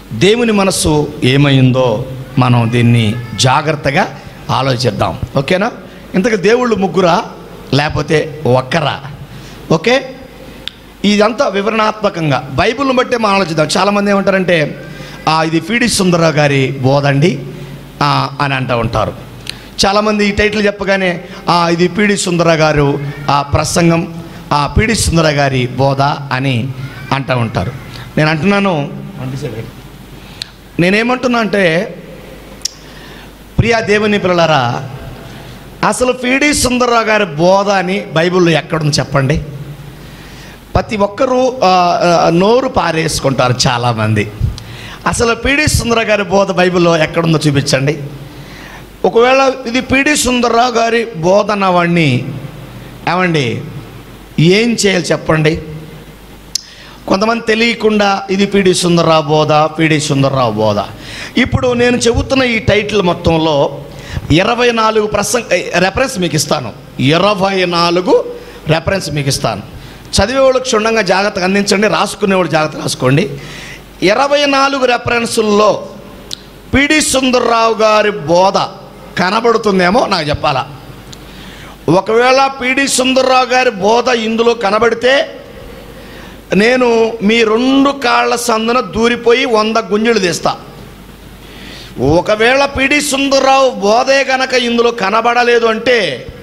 దేవుని మనస్సు ఏమైందో మనం దీన్ని జాగ్రత్తగా ఆలోచిద్దాం ఓకేనా ఇంతకు దేవుళ్ళు ముగ్గురా లేకపోతే ఒక్కరా ఓకే ఇదంతా వివరణాత్మకంగా బైబిల్ని బట్టే మనం ఆలోచిద్దాం చాలామంది ఏమంటారంటే "ఆ, ఇది పీడి సుందరరావు గారి బోధండి ఆ, అని అంటూ ఉంటారు చాలామంది ఈ టైటిల్ చెప్పగానే "ఆ, ఇది పీడి సుందర గారు ఆ ప్రసంగం ఆ పీడి సుందర గారి బోధ అని అంటూ ఉంటారు నేను అంటున్నాను నేనేమంటున్నా అంటే ప్రియా దేవుని పిల్లలారా అసలు పీడి సుందరరావు గారి బోధ అని బైబిల్లో ఎక్కడుంది చెప్పండి ప్రతి ఒక్కరూ ఆ, ఆ, నోరు పారేసుకుంటారు చాలామంది అసలు పీడి సుందర గారి బోధ బైబిల్లో ఎక్కడుందో చూపించండి ఒకవేళ ఇది పీడి సుందరరావు గారి బోధ అన్నవాడిని ఏమండి ఏం చేయాలి చెప్పండి కొంతమంది తెలియకుండా ఇది పీడి సుందరరావు బోధ పీడి సుందరరావు బోధ ఇప్పుడు నేను చెబుతున్న ఈ టైటిల్ మొత్తంలో ఇరవై నాలుగు ప్రసంగ రెఫరెన్స్ మీకు ఇస్తాను ఇరవై నాలుగు రెఫరెన్స్ మీకు ఇస్తాను చదివేవాళ్ళు క్షుణ్ణంగా జాగ్రత్తగా అందించండి రాసుకునేవాళ్ళు జాగ్రత్త రాసుకోండి ఇరవై నాలుగు రెఫరెన్సుల్లో పిడి సుందర్రావు గారి బోధ కనబడుతుందేమో నాకు చెప్పాలా ఒకవేళ పిడి సుందర్రావు గారి బోధ ఇందులో కనబడితే నేను మీ రెండు కాళ్ళ సందున దూరిపోయి వంద గుంజులు తీస్తా ఒకవేళ పిడి సుందర్రావు బోధే గనక ఇందులో కనబడలేదు అంటే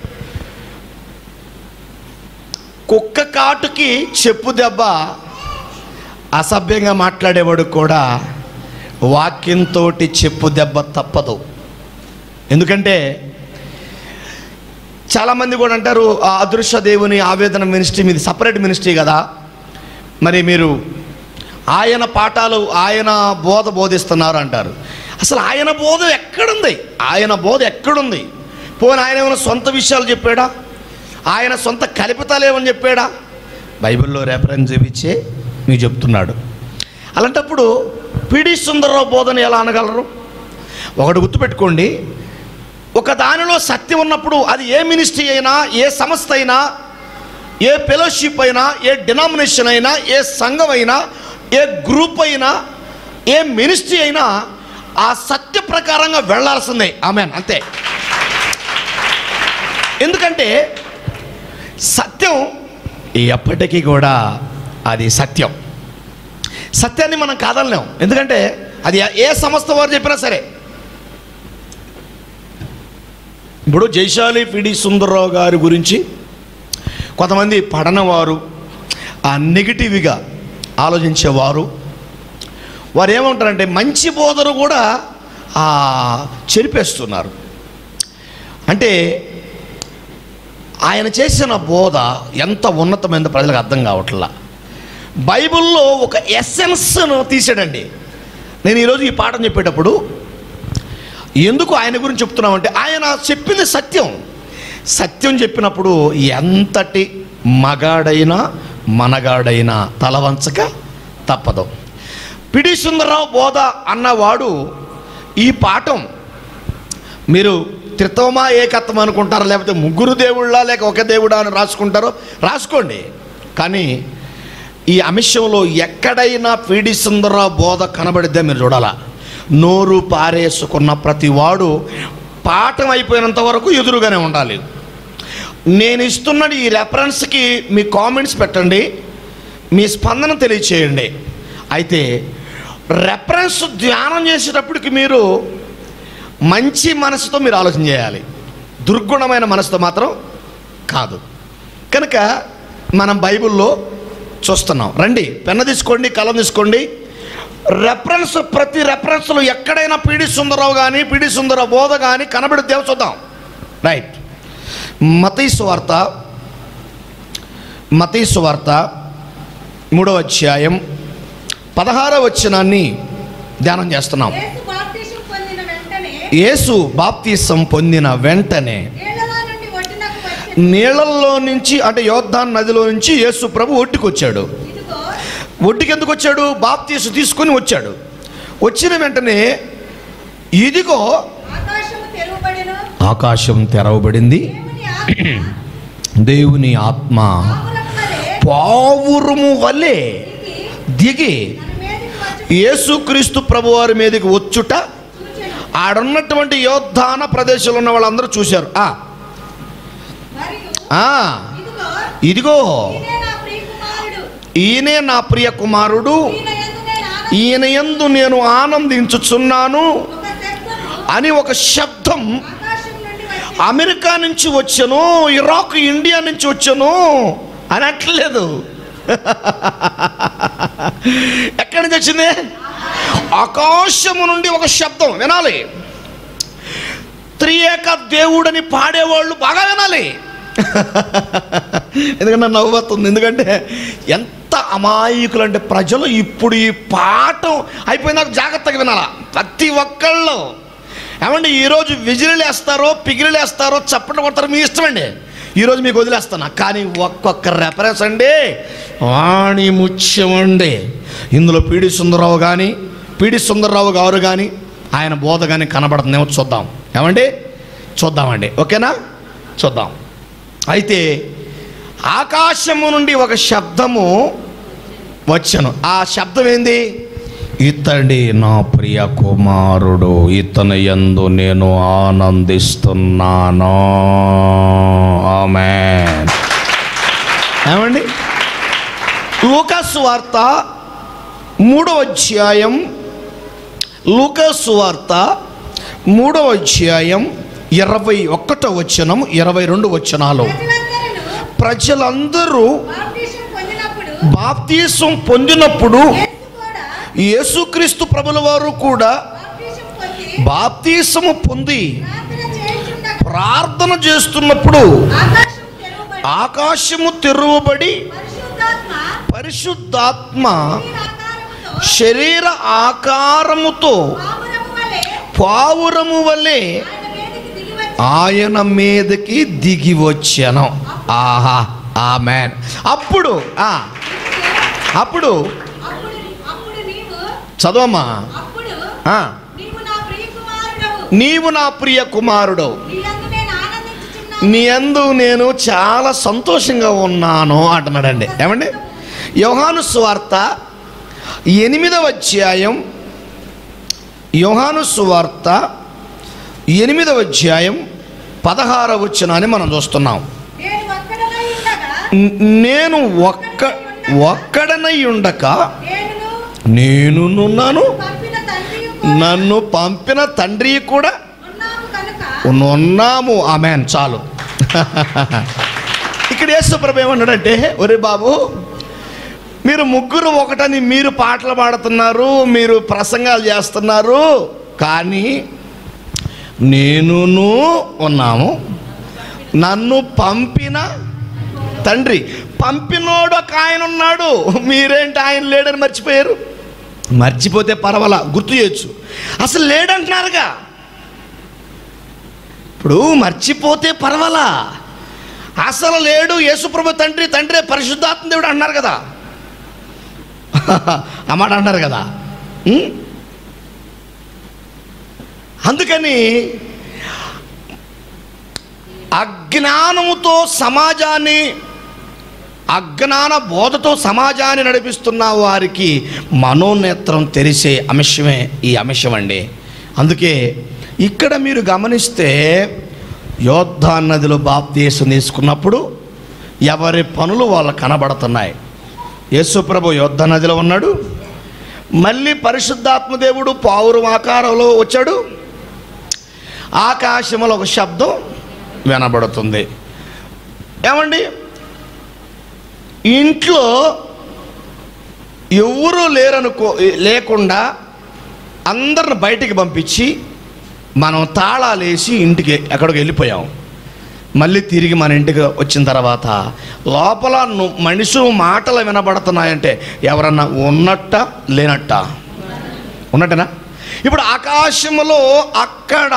కుక్క కాటుకి చెప్పు దెబ్బ అసభ్యంగా మాట్లాడేవాడు కూడా వాక్యంతో చెప్పు దెబ్బ తప్పదు ఎందుకంటే చాలామంది కూడా అంటారు "ఆ అదృశ్య దేవుని ఆవేదన మినిస్ట్రీ మీది సపరేట్ మినిస్ట్రీ కదా మరి మీరు ఆయన పాఠాలు ఆయన బోధ బోధిస్తున్నారు అంటారు అసలు ఆయన బోధ ఎక్కడుంది ఆయన బోధ ఎక్కడుంది పోనీ ఆయన ఏమైనా సొంత విషయాలు చెప్పాడా ఆయన సొంత కల్పితాలేమని చెప్పాడా బైబిల్లో రెఫరెన్స్ చూపించే మీకు చెప్తున్నాడు అలాంటప్పుడు పిడి సుందరరావు బోధన ఎలా అనగలరు ఒకటి గుర్తుపెట్టుకోండి ఒక దానిలో సత్యం ఉన్నప్పుడు అది ఏ మినిస్ట్రీ అయినా ఏ సంస్థ అయినా ఏ ఫెలోషిప్ అయినా ఏ డినామినేషన్ అయినా ఏ సంఘం అయినా ఏ గ్రూప్ అయినా ఏ మినిస్ట్రీ అయినా ఆ సత్య ప్రకారంగా వెళ్ళాల్సిందే ఆమెన్ అంతే ఎందుకంటే సత్యం ఎప్పటికీ కూడా అది సత్యం సత్యాన్ని మనం కాదనలేం ఎందుకంటే అది ఏ సంస్థ వారు చెప్పినా సరే ఇప్పుడు జైశాలి పిడి సుందరరావు గారి గురించి కొంతమంది పడనవారు ఆ నెగిటివ్గా ఆలోచించేవారు వారు ఏమంటారంటే మంచి బోధను కూడా ఆ, చెరిపేస్తున్నారు అంటే ఆయన చేసిన బోధ ఎంత ఉన్నతమైందో ప్రజలకు అర్థం కావట్లా బైబిల్లో ఒక ఎస్సెన్స్ను తీసాడండి నేను ఈరోజు ఈ పాఠం చెప్పేటప్పుడు ఎందుకు ఆయన గురించి చెప్తున్నామంటే ఆయన చెప్పింది సత్యం సత్యం చెప్పినప్పుడు ఎంతటి మగాడైనా మనగాడైనా తలవంచక తప్పదు పిడి సుందరరావు బోధ అన్నవాడు ఈ పాఠం మీరు త్రితోమా ఏకత్వం అనుకుంటారా లేకపోతే ముగ్గురు దేవుళ్ళ లేక ఒక దేవుడా అని రాసుకుంటారో రాసుకోండి కానీ ఈ అంశంలో ఎక్కడైనా పీడి సుందరరావు బోధ కనబడిద్దే మీరు చూడాలా నోరు పారేసుకున్న ప్రతి వాడు పాఠం అయిపోయినంత వరకు ఎదురుగానే ఉండాలి నేను ఇస్తున్న ఈ రెఫరెన్స్కి మీ కామెంట్స్ పెట్టండి మీ స్పందన తెలియచేయండి అయితే రెఫరెన్స్ ధ్యానం చేసేటప్పటికి మీరు మంచి మనసుతో మీరు ఆలోచన చేయాలి దుర్గుణమైన మనసుతో మాత్రం కాదు కనుక మనం బైబిల్లో చూస్తున్నాం రండి పెన్న తీసుకోండి కలం తీసుకోండి రెఫరెన్స్ ప్రతి రెఫరెన్స్లో ఎక్కడైనా పీడి సుందరరావు కానీ పీడి సుందరరావు బోధ కానీ కనబడితే చూద్దాం రైట్ మతీసు వార్త మతీసు వార్త మూడవ అధ్యాయం పదహారవ వచనాన్ని ధ్యానం చేస్తున్నాం యేసు బాప్తిసం పొందిన వెంటనే యేసు బాప్తీసం పొందిన వెంటనే నీళ్ళలో నుండి ఒడ్డునకు వచ్చి నీళ్ళల్లో నుంచి అంటే యోద్ధాన్ నదిలో నుంచి యేసు ప్రభు ఒడ్డుకు వచ్చాడు ఇదిగో ఒడ్డుకి ఎందుకు వచ్చాడు బాప్తీసు తీసుకొని వచ్చాడు వచ్చిన వెంటనే ఇదిగో ఆకాశము తెరువబడెను ఆకాశం తెరవబడింది దేవుని ఆత్మ దేవుని ఆత్మ పావురం వలె పావురము వలె దిగి దిగి తన మీదికి యేసుక్రీస్తు ప్రభువారి మీదకి వచ్చుట చూచెను ఆడున్నటువంటి యోద్ధాన ప్రదేశంలో ఉన్న వాళ్ళందరూ చూశారు ఆ, మరియు ఆ, ఇదిగో ఇదిగో ఇదే నా ప్రియకుమారుడు ఈయనే నా ప్రియ కుమారుడు ఈయన యందు ఈయన యందు నేను ఆనంద నేను ఆనందించుచున్నాను ఒక శబ్దము అని ఒక శబ్దం ఆకాశం నుండి వచ్చి అమెరికా నుంచి వచ్చాను ఇరాక్ ఇండియా నుంచి వచ్చాను అని అనట్లేదు ఎక్కడి నుంచి వచ్చింది ఆకాశము నుండి ఒక శబ్దం వినాలి త్రియేక దేవుడని పాడేవాళ్ళు బాగా వినాలి ఎందుకంటే నవ్వు వస్తుంది ఎందుకంటే ఎంత అమాయకులు అంటే ప్రజలు ఇప్పుడు ఈ పాఠం అయిపోయినాక జాగ్రత్తగా వినాలా ప్రతి ఒక్కళ్ళు ఏమండి ఈరోజు విజిలు వేస్తారో పిగిలి వేస్తారో చప్పట్లు కొడతారో మీ ఇష్టం అండి ఈరోజు మీకు వదిలేస్తాను కానీ ఒక్కొక్క రెఫరెన్స్ అండి వాణి ముత్యమండి ఇందులో పీడి సుందరరావు కానీ పీడి సుందరరావు గారు కానీ ఆయన బోధ కానీ కనబడుతుందేమో చూద్దాం ఏమండి చూద్దామండి ఓకేనా చూద్దాం అయితే ఆకాశము నుండి ఒక శబ్దము వచ్చాను ఆ శబ్దం ఏంది ఇతడి నా ప్రియ కుమారుడు ఇతని యందు నేను ఆనందిస్తున్నాను ఆమె ఏమండి లూకాసు వార్త మూడవ అధ్యాయం లూకాసు వార్త మూడవ అధ్యాయం ఇరవై ఒకటో వచనం ఇరవై రెండు వచనాలు ప్రజలందరూ ప్రజలందరూ బాప్టిజం పొందినప్పుడు బాప్తీసం పొందినప్పుడు యేసు కూడా యేసుక్రీస్తు ప్రభుల వారు కూడా బాప్టిజం పొంది బాప్తీసము పొంది ప్రార్థన చేయుచుండగా ప్రార్థన చేస్తున్నప్పుడు ఆకాశం తెరవబడి ఆకాశము తెరువబడి పరిశుద్ధాత్మ పరిశుద్ధాత్మ శరీర ఆకారముతో శరీర ఆకారముతో పావురము వలె పావురము వలె ఆయన మీదకి దిగి వచ్చి ఆయన మీదకి దిగి వచ్చాను ఆహా ఆమెన్ అప్పుడు ఆ, అప్పుడు అప్పుడు అప్పుడు నీవు చదవమ్మా అప్పుడు ఆ, నీవు నా ప్రియ కుమారుడవు నీవు నా ప్రియ కుమారుడు నీయందు నేను ఆనందించుచున్నాను నీ అందు నేను చాలా సంతోషంగా ఉన్నాను అంటున్నాడండి ఏమండి యోహాను స్వార్త ఎనిమిదవ అధ్యాయం యోహాను సువార్త ఎనిమిదవ అధ్యాయం పదహారవ వచనాన్ని మనం చూస్తున్నాం నేను ఒక్కడనై ఉండగా న- నేను ఒక్క ఒక్కడనై ఉండక నేనును నేనున్నాను పంపిన తండ్రి నన్ను పంపిన తండ్రి కూడా ఉన్నాము కనుక ఉన్నాము ఆమెన్ చాలు ఇక్కడ యేసుప్రభు ఏమన్నాడంటే ఒరే బాబు మీరు ముగ్గురు ఒకటని మీరు పాటలు పాడుతున్నారు మీరు ప్రసంగాలు చేస్తున్నారు కానీ నేనును ఉన్నాము నన్ను పంపిన తండ్రి పంపినోడు ఒక ఆయన ఉన్నాడు మీరేంటి ఆయన లేడని మర్చిపోయారు మర్చిపోతే పర్వాలా గుర్తు చేయొచ్చు అసలు లేడంటున్నారుగా ఇప్పుడు మర్చిపోతే పర్వాలా అసలు లేడు యేసుప్రభు తండ్రి తండ్రి పరిశుద్ధాత్మ దేవుడు అన్నారు కదా ఆ మాట అన్నారు కదా ఉం? అందుకని అజ్ఞానముతో సమాజాన్ని అజ్ఞాన బోధతో సమాజాన్ని నడిపిస్తున్న వారికి మనోనేత్రం తెరిసే అంశమే ఈ అంశం అండి అందుకే ఇక్కడ మీరు గమనిస్తే యోద్ధా నదిలో బాప్తీసం తీసుకున్నప్పుడు ఎవరి పనులు వాళ్ళకు కనబడుతున్నాయి యేసుప్రభు యోద్ధ నదిలో ఉన్నాడు మళ్ళీ పరిశుద్ధాత్మ దేవుడు పావురం ఆకారంలో వచ్చాడు ఆకాశంలో ఒక శబ్దం వినబడుతుంది ఏమండి ఇంట్లో ఎవరు లేరనుకో లేకుండా అందరిని బయటికి పంపించి మనం తాళాలు వేసి ఇంటికి ఎక్కడికి వెళ్ళిపోయాం మళ్ళీ తిరిగి మన ఇంటికి వచ్చిన తర్వాత లోపల ను- మనుషులు మాటలు వినబడుతున్నాయంటే ఎవరన్నా ఉన్నట్ట లేనట్ట ఉన్నట్టేనా ఇప్పుడు ఆకాశంలో అక్కడ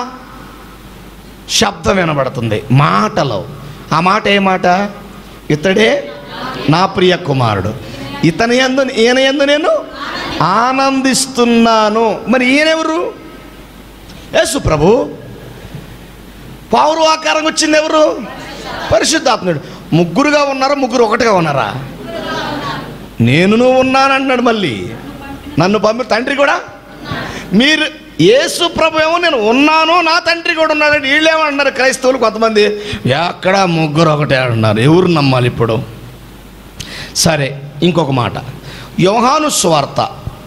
శబ్దం వినబడుతుంది మాటలో ఆ మాట ఏ మాట ఇతడే నా ప్రియ కుమారుడు ఇతని ఎందు ఈయన ఎందు నేను ఆనందిస్తున్నాను మరి ఈయనెవరు యేసు ప్రభు పావురు ఆకారం వచ్చింది ఎవరు పరిశుద్ధాత్ముడు ముగ్గురుగా ఉన్నారా ముగ్గురు ఒకటిగా ఉన్నారా నేను ఉన్నానంటున్నాడు మళ్ళీ నన్ను పంపి తండ్రి కూడా మీరు యేసు ప్రభు ఏమో నేను ఉన్నాను నా తండ్రి కూడా ఉన్నాడంటే వీళ్ళు ఏమంటున్నారు క్రైస్తవులు కొంతమంది ఎక్కడ ముగ్గురు ఒకటే అంటున్నారు ఎవరు నమ్మాలి ఇప్పుడు సరే ఇంకొక మాట యోహాను స్వార్త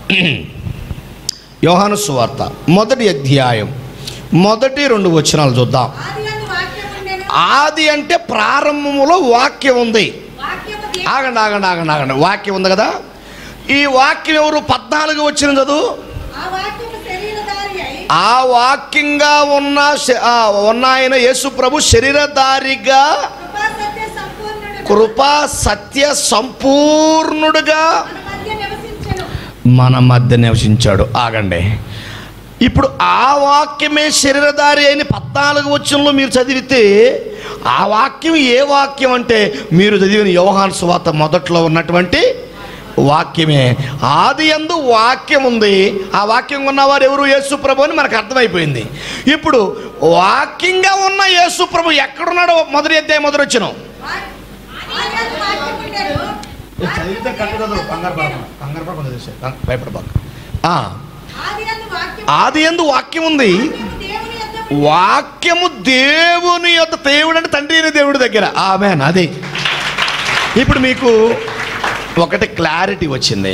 యోహాను స్వార్త మొదటి అధ్యాయం మొదటి రెండు వచనాలు చూద్దాం ఆదియందు వాక్యం ఉండెను. ఆది అంటే ప్రారంభములో వాక్యం ఉంది వాక్యము దే- ఆగండి ఆగండి ఆగండి ఆగండి వాక్యం ఉంది కదా ఈ వాక్యం ఎవరు పద్నాలుగు వచ్చిన చదువు ఆ వాక్యము శరీరధారి అయి ఆ వాక్యంగా ఉన్న శ- ఆ ఉన్న ఆయన యేసు ప్రభు శరీరధారిగా కృపా సత్య సంపూర్ణుడు కృపా సత్య సంపూర్ణుడుగా మన మధ్య నివసించెను. మన మధ్య నివసించాడు ఆగండి ఇప్పుడు ఆ వాక్యమే శరీరధారి అయిన పద్నాలుగు వచ్చంలో మీరు చదివితే ఆ వాక్యం ఏ వాక్యం అంటే మీరు చదివిన యోహాన్ స్వాత మొదట్లో ఉన్నటువంటి వాక్యమే ఆది ఎందు వాక్యం ఉంది ఆ వాక్యం ఉన్నవారు ఎవరు యేసు ప్రభు అని మనకు అర్థమైపోయింది ఇప్పుడు వాక్యంగా ఉన్న యేసు ప్రభు ఎక్కడున్నాడో మొదటి అధ్యాయం మొదటి వచ్చిన వా- ఆదియందు వాక్యం ఉండెను. భయపడబాక ఆదియందు వాక్యం ఆది ఎందు వాక్యం ఉంది వాక్యము దేవుని యొద్ద వాక్యము దేవుని యొక్క దేవుడు అంటే తండ్రి అయిన దేవుడి దగ్గర ఆమెన్ అది ఇప్పుడు మీకు ఒకటి క్లారిటీ వచ్చింది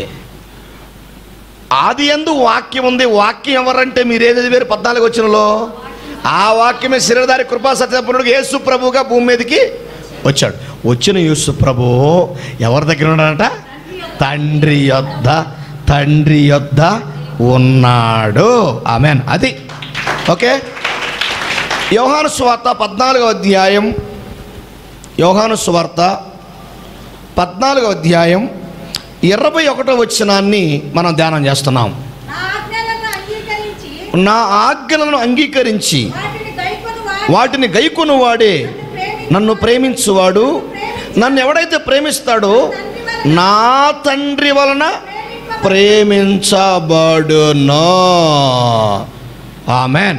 ఆది ఎందు వాక్యం ఉంది వాక్యం ఎవరంటే మీరే చదివారు పద్నాలుగు వచ్చినలో ఆ వాక్యమే శరీరధారి కృపా సత్యపూర్ణుడు యేసు ప్రభుగా భూమి మీదకి వచ్చాడు వచ్చిన యేసు ప్రభు ఎవరి దగ్గర ఉన్నాడంట తండ్రి యొద్ద తండ్రి యొద్ద ఉన్నాడు ఆమెన్ అది ఓకే యోహాను స్వార్త పద్నాలుగో అధ్యాయం యోహాను స్వార్త పద్నాలుగో అధ్యాయం ఇరవై ఒకటో వచనాన్ని మనం ధ్యానం చేస్తున్నాం నా ఆజ్ఞలను అంగీకరించి నా ఆజ్ఞలను అంగీకరించి వాటిని గైకొను వాటిని గైకొను వాడే నన్ను ప్రేమించువాడు నన్ను ఎవడైతే ప్రేమిస్తాడో నా తండ్రి వలన ప్రేమించబడునో ఆమెన్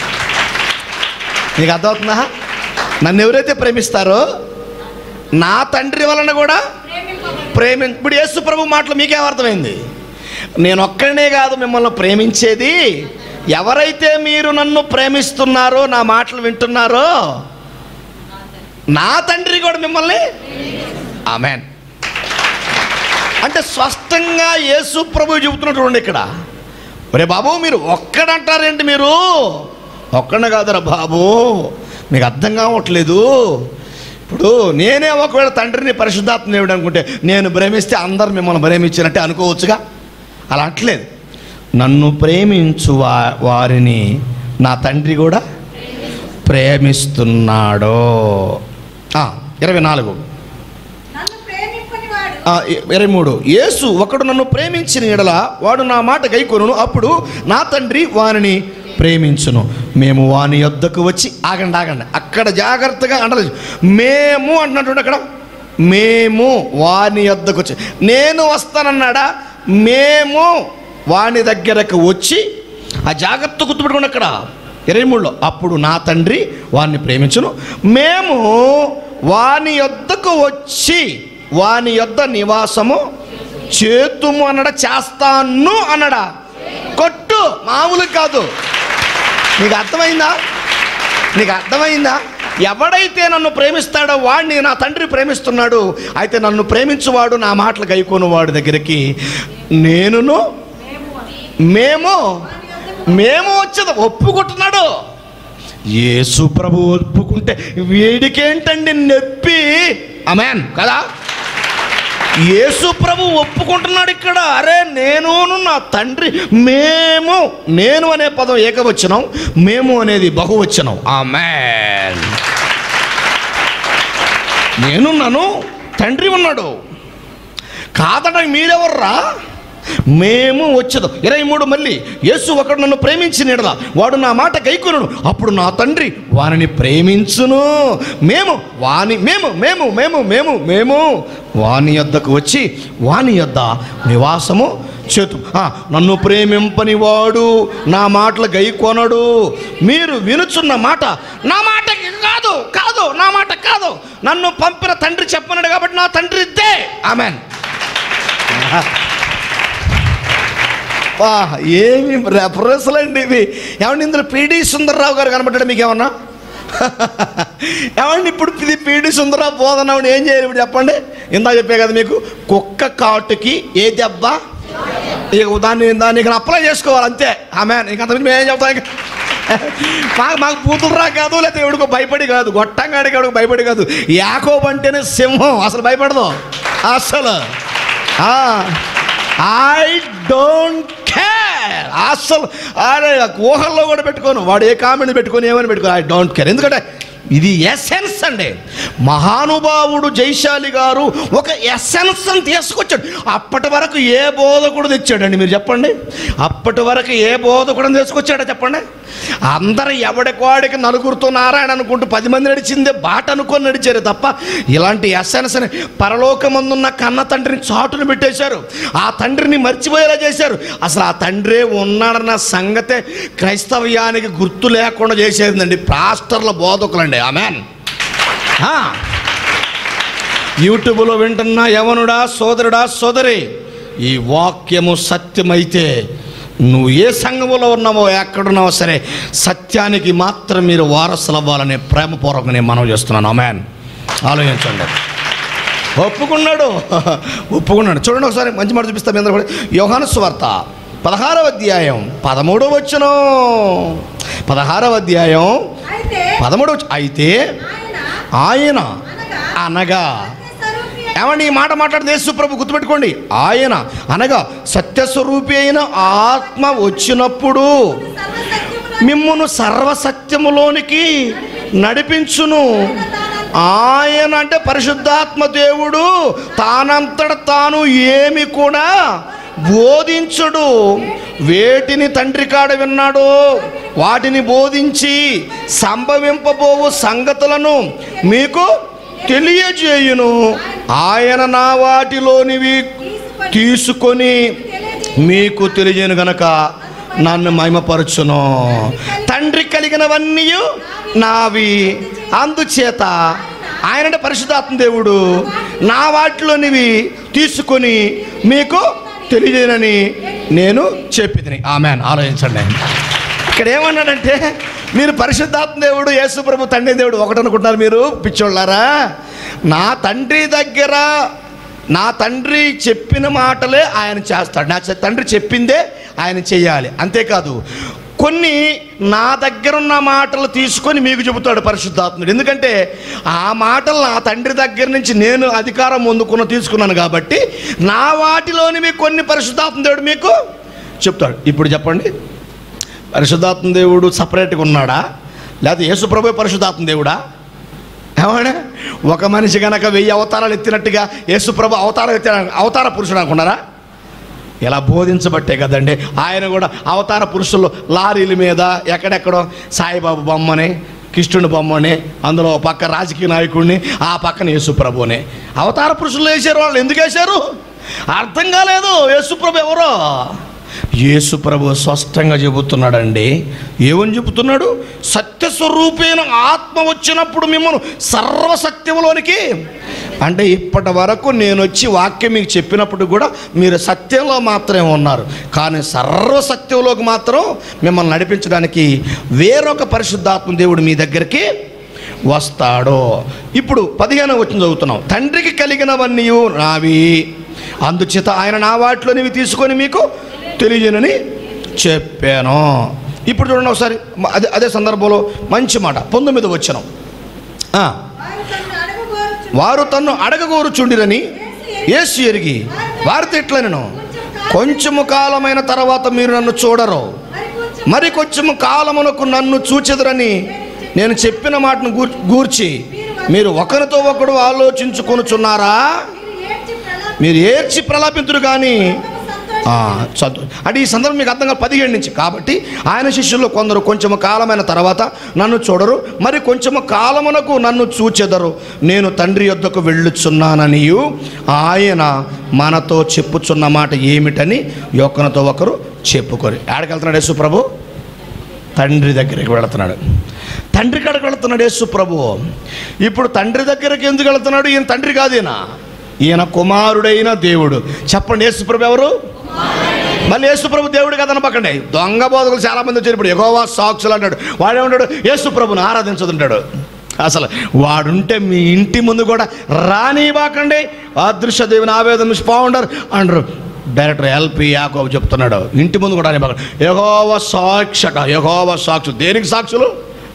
నీకు అర్థమవుతుందా నన్ను ఎవరైతే ప్రేమిస్తారో నా తండ్రి వలన కూడా ప్రేమి ఇప్పుడు యేసు ప్రభు మాటలు మీకేం అర్థమైంది నేను ఒక్కడనే కాదు మిమ్మల్ని ప్రేమించేది ఎవరైతే మీరు నన్ను ప్రేమిస్తున్నారో నా మాటలు వింటున్నారో నా తండ్రి కూడా మిమ్మల్ని ఆమెన్ అంటే స్పష్టంగా యేసు ప్రభు చెబుతున్నటువంటి ఇక్కడ ఒరే బాబు మీరు ఒక్కడంటారేంటి మీరు ఒక్కడనే కాదురా బాబు మీకు అర్థం కావట్లేదు ఇప్పుడు నేనే ఒకవేళ తండ్రిని పరిశుద్ధాత్మ దేవుడు అనుకుంటే నేను ప్రేమిస్తే అందరు మిమ్మల్ని ప్రేమించినట్టే అనుకోవచ్చుగా అలా అంటలేదు నన్ను ప్రేమించు వా వారిని నా తండ్రి కూడా ప్రేమిస్తున్నాడు ఆ, ఇరవై నాలుగు నన్ను ప్రేమింపని వాడు ఆ, ఇ- ఇరవై మూడు యేసు ఒకడు నన్ను ప్రేమించిన ఎడల వాడు నా మాట గైకొను అప్పుడు నా తండ్రి వానిని ప్రేమించును మేము వాని యొద్దకు వచ్చి ఆగండి ఆగండి అక్కడ జాగ్రత్తగా అంటలేదు మేము అంటున్నటువంటి అక్కడ మేము వాని యొద్దకు వచ్చి నేను వస్తానన్నాడా మేము వాని దగ్గరకు వచ్చి ఆ జాగ్రత్త గుర్తుపెట్టుకోండి అక్కడ ఇరవై మూడులో అప్పుడు నా తండ్రి వారిని ప్రేమించును మేము వాని యొద్దకు వచ్చి వాని యొద్ద నివాసము చేతుము అన్నడా చేస్తాను అన్నడా కొట్టు మామూలు కాదు నీకు అర్థమైందా నీకు అర్థమైందా ఎవడైతే నన్ను ప్రేమిస్తాడో వాడిని నా తండ్రి ప్రేమిస్తున్నాడు అయితే నన్ను ప్రేమించువాడు నా మాటలు గైకోను వాడి దగ్గరికి నేనును మేము మేము వచ్చేది ఒప్పుకుంటున్నాడు యేసు ప్రభు ఒప్పుకుంటే వీడికేంటండి నొప్పి అమెన్ కదా యేసు ప్రభు ఒప్పుకుంటున్నాడు ఇక్కడ అరే నేను నా తండ్రి మేము నేను అనే పదం ఏకవచనం మేము అనేది బహువచనం ఆమెన్ నేనున్నాను తండ్రి ఉన్నాడు కాదడానికి మీరెవర్రా మేము వచ్చేది ఇరవై మూడు మళ్ళీ యేసు ఒకడు నన్ను ప్రేమించిన ఎడల వాడు నా మాట గైకొనుడు అప్పుడు నా తండ్రి వానిని ప్రేమించును మేము వాని మేము మేము మేము మేము మేము వాని యొద్దకు వచ్చి వాని యొద్ద నివాసము చేతు ఆ, నన్ను ప్రేమింపని వాడు నా మాటలు గైకొనడు మీరు వినుచున్న మాట నా మాట కాదు కాదు నా మాట కాదు నన్ను పంపిన తండ్రి చెప్పనడు కాబట్టి నా తండ్రి ఇద్దే ఆమెన్ వా ఏమి రెఫరెన్స్లు అండి ఇవి ఏమండి ఇందులో పిడి సుందరరావు గారు కనబడ్డాడు మీకు ఏమన్నా ఏమండి ఇప్పుడు ఇది పిడి సుందరరావు బోధన ఏం చేయాలి ఇప్పుడు చెప్పండి ఇందా చెప్పే కదా మీకు కుక్క కాటుకి ఏ దెబ్బ ఇక దాన్ని దాన్ని ఇక అప్లై చేసుకోవాలి అంతే ఆమె ఇంక అంతకుమించి మేము ఏం చెప్తాం ఇక మాకు మాకు పూతులు రా కాదు లేకపోతే ఎవడికో భయపడి కాదు గొట్టంగాడికి ఎవడికి భయపడి కాదు యాకోబ్ అంటేనే సింహం అసలు భయపడదు అసలు ఐ డోంట్ కేర్ అసలు అరే ఊహల్లో కూడా పెట్టుకోను వాడు ఏ కామెంట్ పెట్టుకొని ఏమని పెట్టుకో ఐ డోంట్ కేర్ ఎందుకంటే ఇది ఎసెన్స్ అండి మహానుభావుడు జైశాలి గారు ఒక ఎసెన్స్ అని తీసుకొచ్చాడు అప్పటి వరకు ఏ బోధకుడు తెచ్చాడండి మీరు చెప్పండి అప్పటి వరకు ఏ బోధకుడు తీసుకొచ్చాడో చెప్పండి అందరు ఎవడికోడికి నలుగురితో నారాయణ అనుకుంటూ పది మంది నడిచిందే బాట అనుకొని నడిచారు తప్ప ఇలాంటి ఎస్ఎన్ఎస్ అని పరలోకమందున్న కన్న తండ్రిని చాటును పెట్టేశారు ఆ తండ్రిని మర్చిపోయేలా చేశారు అసలు ఆ తండ్రే ఉన్నాడన్న సంగతే క్రైస్తవ్యానికి గుర్తు లేకుండా చేసేదండి పాస్టర్ల బోధకులండి ఆమెన్ ఆ. యూట్యూబ్లో వింటున్న యవనుడా సోదరుడా సోదరి ఈ వాక్యము సత్యమైతే నువ్వు ఏ సంఘములో ఉన్నావో ఎక్కడున్నావో సరే సత్యానికి మాత్రం మీరు వారసులు అవ్వాలని ప్రేమపూర్వకంగా నేను మనవి చేస్తున్నాను అమెన్ ఆలోచించండి ఒప్పుకున్నాడు ఒప్పుకున్నాడు చూడండి ఒకసారి మంచి మాట చూపిస్తాం మీ అందరూ కూడా యోహాను స్వార్త పదహారవ అధ్యాయం పదమూడవ వచ్చును పదహారవ అధ్యాయం అయితే పదమూడవ వచ్చ- అయితే ఆయన ఆయన అనగా అనగా సర్వస్వరూపి ఏమండి ఈ మాట మాట్లాడితే యేసు ప్రభు గుర్తుపెట్టుకోండి ఆయన అనగా సత్యస్వరూపి అయిన ఆత్మ వచ్చినప్పుడు సర్వసత్యములో మిమ్మును సర్వసత్యములోనికి నడిపించును ఆయన అంటే పరిశుద్ధాత్మ దేవుడు తానంతట తాను ఏమి కూడా బోధించుడు వేటిని తండ్రి కాడ విన్నాడో వాటిని బోధించి సంభవింపబోవు సంగతులను మీకు తెలియజేయును ఆయన నా వాటిలోనివి తీసుకొని మీకు తెలియను గనక నన్ను మహిమపరచును తండ్రి కలిగినవన్నీ నావి అందుచేత ఆయనంటే పరిశుద్ధాత్మ దేవుడు నా వాటిలోనివి తీసుకొని మీకు తెలియజేయనని నేను చెప్పిదని ఆమెన్ ఆలోచించండి ఇక్కడ ఏమన్నాడంటే మీరు పరిశుద్ధాత్మ దేవుడు యేసుప్రభు తండ్రి దేవుడు ఒకటి అనుకుంటున్నారు మీరు పిచ్చోళ్ళారా నా తండ్రి దగ్గర నా తండ్రి చెప్పిన మాటలే ఆయన చేస్తాడు నా చె- తండ్రి చెప్పిందే ఆయన చేయాలి అంతేకాదు కొన్ని నా దగ్గర ఉన్న మాటలు తీసుకొని మీకు చెబుతాడు పరిశుద్ధాత్ముడు ఎందుకంటే ఆ మాటలు నా తండ్రి దగ్గర నుంచి నేను అధికారం పొందుకున్న తీసుకున్నాను కాబట్టి నా వాటిలోనివి కొన్ని పరిశుద్ధాత్మ దేవుడు మీకు చెప్తాడు ఇప్పుడు చెప్పండి పరిశుద్ధాత్మ దేవుడు సపరేట్గా ఉన్నాడా లేకపోతే యేసుప్రభు పరిశుద్ధాత్మ దేవుడా ఏమన్నా ఒక మనిషి గనక వెయ్యి అవతారాలు ఎత్తినట్టుగా యేసుప్రభు అవతారం ఎత్తిన అవతార పురుషుడు అనుకున్నారా ఇలా బోధించబట్టే కదండి ఆయన కూడా అవతార పురుషుల్లో లారీల మీద ఎక్కడెక్కడో సాయిబాబు బొమ్మని కృష్ణుని బొమ్మని అందులో ఒక పక్క రాజకీయ నాయకుడిని ఆ పక్కన యేసుప్రభుని అవతార పురుషులు వేశారు వాళ్ళు ఎందుకు వేశారు అర్థం కాలేదు యేసుప్రభు ఎవరో యేసుప్రభు స్పష్టంగా చెబుతున్నాడండి ఏమని చెబుతున్నాడు సత్యస్వరూపైన ఆత్మ వచ్చినప్పుడు మిమ్మల్ని సర్వసత్యంలోనికి అంటే ఇప్పటి వరకు నేను వచ్చి వాక్యం మీకు చెప్పినప్పుడు కూడా మీరు సత్యంలో మాత్రమే ఉన్నారు కానీ సర్వసత్యంలోకి మాత్రం మిమ్మల్ని నడిపించడానికి వేరొక పరిశుద్ధాత్మ దేవుడు మీ దగ్గరికి వస్తాడు ఇప్పుడు పదిహేను వచ్చిన చదువుతున్నాం తండ్రికి కలిగినవన్నీ నావి అందుచేత ఆయన నా వాటిలోనివి తీసుకొని మీకు తెలియజేనని చెప్పాను ఇప్పుడు చూడండి ఒకసారి మ- అదే అదే సందర్భంలో మంచి మాట పంతొమ్మిది వచ్చిన వారు తనను అడగగోరుచు వారు తన్ను అడగగోరుచుండిరని యేసు ఎరిగి వారితో ఎట్లనను కొంచెము కాలమైన తర్వాత మీరు నన్ను చూడరు మరి కొంచెం మరి కొంచెము కాలమునకు నన్ను చూచెదరని నేను చెప్పిన మాటను గూర్- గూర్చి మీరు ఒకరితో ఒకడు ఆలోచించుకొనుచున్నారా మీరు ఏడ్చి ప్రలాపించి మీరు ఏడ్చి ప్రలాపింతురు కానీ సంతోష ఆ, చదువు అంటే ఈ సందర్భం మీకు అర్థం కాదు పదిహేడు నుంచి కాబట్టి ఆయన శిష్యుల్లో కొందరు కొంచెము కాలమైన తర్వాత నన్ను చూడరు మరి కొంచెము కాలమునకు నన్ను చూచెదరు నేను తండ్రి యొద్దకు వెళ్ళుచున్నాననియు ఆయన మనతో చెప్పుచున్న మాట ఏమిటని ఒకరితో ఒకరు చెప్పుకొని ఆడకెళ్తున్నాడు యేసు ప్రభు తండ్రి దగ్గరికి వెళుతున్నాడు తండ్రి కాడికి వెళుతున్నాడు యేసు ప్రభు ఇప్పుడు తండ్రి దగ్గరికి ఎందుకు వెళుతున్నాడు ఈయన తండ్రి కాదేనా ఈయన కుమారుడైన దేవుడు చెప్పండి యేసు ప్రభు ఎవరు మళ్ళీ యేసుప్రభు దేవుడు కదా అనపకండి దొంగ బోధకులు చాలా మంది వచ్చారు ఇప్పుడు ఎగోవా సాక్షులు అంటాడు వాడేమంటాడు యేసుప్రభుని ఆరాధించదుంటాడు అసలు వాడుంటే మీ ఇంటి ముందు కూడా రానివ్వకండి అదృశ్య దేవుని ఆవేదన బాగుండరు అంటారు డైరెక్టర్ ఎల్పి యాకోబు చెప్తున్నాడు ఇంటి ముందు కూడా రానివ్వకండి ఎగోవ సాక్షట ఎగోవ సాక్షులు దేనికి సాక్షులు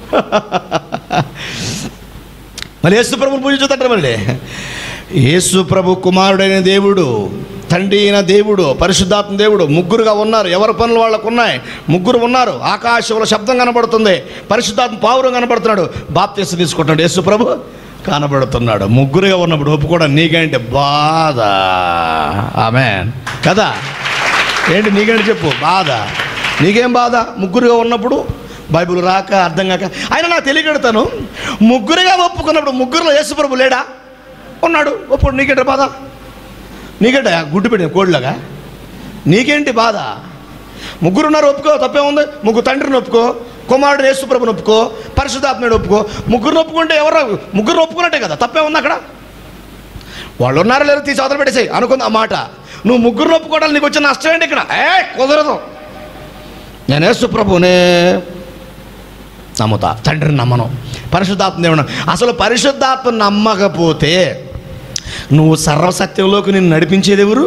మరి యేసు ప్రభుని పూజించుతాడు మళ్ళీ యేసు ప్రభు కుమారుడైన దేవుడు తండ్రి అయిన దేవుడు పరిశుద్ధాత్మ దేవుడు ముగ్గురుగా ఉన్నారు ఎవరి పనులు వాళ్ళకు ఉన్నాయి ముగ్గురు ఉన్నారు ఆకాశంలో శబ్దం కనబడుతుంది పరిశుద్ధాత్మ పావురం కనబడుతున్నాడు బాప్తీసం తీసుకుంటున్నాడు యేసు ప్రభు కనబడుతున్నాడు ముగ్గురుగా ఉన్నప్పుడు ఒప్పుకోవడం నీకంటే బాధ ఆమె కదా ఏంటి నీకంటే చెప్పు బాధ నీకేం బాధ ముగ్గురుగా ఉన్నప్పుడు బైబిల్ రాక అర్థం కాక ఆయన నాకు తెలియగడతాను ముగ్గురుగా ఒప్పుకున్నప్పుడు ముగ్గురులో యేసుప్రభు లేడా ఉన్నాడు ఒప్పుడు నీకేంటి బాధ నీకేంట గుడ్డు పెట్టిన కోడిలాగా నీకేంటి బాధ ముగ్గురున్నారు ఒప్పుకో తప్పే ఉంది ముగ్గురు తండ్రిని ఒప్పుకో కుమారుడు యేసుప్రభుని ఒప్పుకో పరిశుద్ధాత్మని ఒప్పుకో ముగ్గురిని ఒప్పుకుంటే ఎవరు ముగ్గురు ఒప్పుకున్నట్టే కదా తప్పే ఉంది అక్కడ వాళ్ళు ఉన్నారో లేదో తీసి అవతల పెట్టేసాయి అనుకుంది ఆ మాట నువ్వు ముగ్గురు ఒప్పుకోవడానికి నీకు వచ్చిన నష్టం ఏంటి ఇక్కడ ఏ కుదరదు నేను యేసు ప్రభునే నమ్ముతా తండ్రిని నమ్మను పరిశుద్ధాత్మ దేవుడు అసలు పరిశుద్ధాత్మ నమ్మకపోతే నువ్వు సర్వసత్యంలోకి నిన్ను నడిపించేది ఎవరు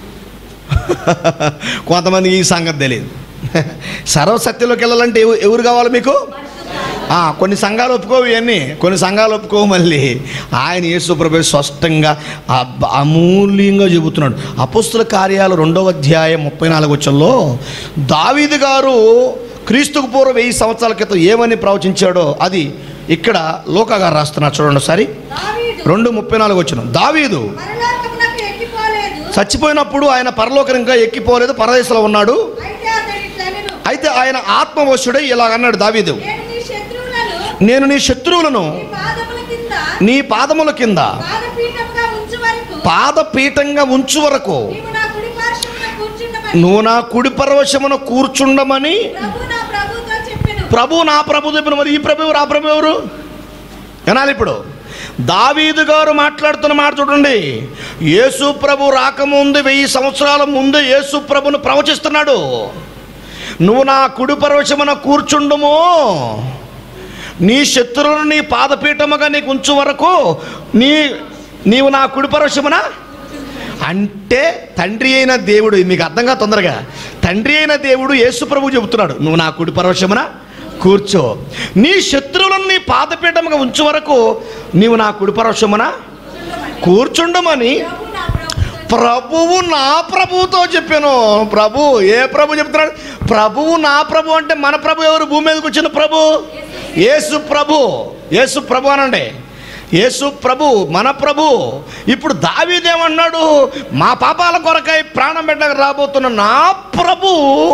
కొంతమందికి ఈ సంగతి తెలియదు సర్వసత్యంలోకి వెళ్ళాలంటే ఎవ- ఎవరు కావాలి మీకు ఆ, కొన్ని సంఘాలు ఒప్పుకోవు ఇవన్నీ కొన్ని సంఘాలు ఒప్పుకోవు మళ్ళీ ఆయన యేసుప్రభు స్పష్టంగా అబ్- అమూల్యంగా చెబుతున్నాడు అపుస్తుల కార్యాలు రెండవ అధ్యాయం ముప్పై నాలుగు వచ్చంలో దావీదు గారు క్రీస్తుకు పూర్వ వెయ్యి సంవత్సరాల క్రితం ఏమని ప్రవచించాడో అది ఇక్కడ లోక గారు రాస్తున్నారు చూడండి ఒకసారి దావీదు రెండు ముప్పై నాలుగు వచ్చిన దావీదు పరలోకమునకు ఎక్కిపోలేదు చచ్చిపోయినప్పుడు ఆయన పరలోకం ఇంకా ఎక్కిపోలేదు పరదేశంలో ఉన్నాడు అయితే అతడు ఇట్లనెను, అయితే ఆయన ఆత్మవశుడై ఇలా అన్నాడు దావీదు నేను నీ శత్రువులను నేను నీ శత్రువులను నీ పాదముల కింద నీ పాదముల కింద పాదపీఠముగా ఉంచు వరకు పాదపీఠంగా ఉంచు వరకు నీవు నా కుడి పార్శ్వమున కూర్చుండమని నువ్వు నా కుడి పరవశమున కూర్చుండమని ప్రభు నా ప్రభుతో చెప్పెను ప్రభు నా ప్రభు చెప్పిన మరి ఈ ప్రభు ఎవరు? ఆ ప్రభు ఎవరు వినాలి ఇప్పుడు దావీదు గారు మాట్లాడుతున్న మాట చూడండి యేసు ప్రభు రాకముందు వెయ్యి సంవత్సరాల ముందు యేసు ప్రభును ప్రవచిస్తున్నాడు నువ్వు నా కుడి పరవశమున కూర్చుండుము నీ శత్రువులను నీ పాదపీఠముగా నీకు ఉంచు వరకు నీ నీవు నా కుడి పరవశమున అంటే తండ్రి అయిన దేవుడు ఇది మీకు అర్థంగా తొందరగా తండ్రి అయిన దేవుడు యేసు ప్రభు చెబుతున్నాడు నువ్వు నా కుడి పరవశమున కూర్చో నీ శత్రువులను నీ పాదపీఠముగా ఉంచు వరకు నీవు నా కుడి పరవశమున కూర్చుండమని ప్రభు నా ప్రభుతో ప్రభువు నా ప్రభువుతో చెప్పాను ప్రభు ఏ ప్రభు చెప్తున్నాడు ప్రభువు నా ప్రభు అంటే మన ప్రభు ఎవరు భూమి మీదకి వచ్చిన ప్రభు యేసు ప్రభు యేసు ప్రభు అనండి యేసు ప్రభు మన ప్రభు ఇప్పుడు దావీదేమన్నాడు మా పాపాల కొరకై ప్రాణం పెట్టక రాబోతున్న నా ప్రభు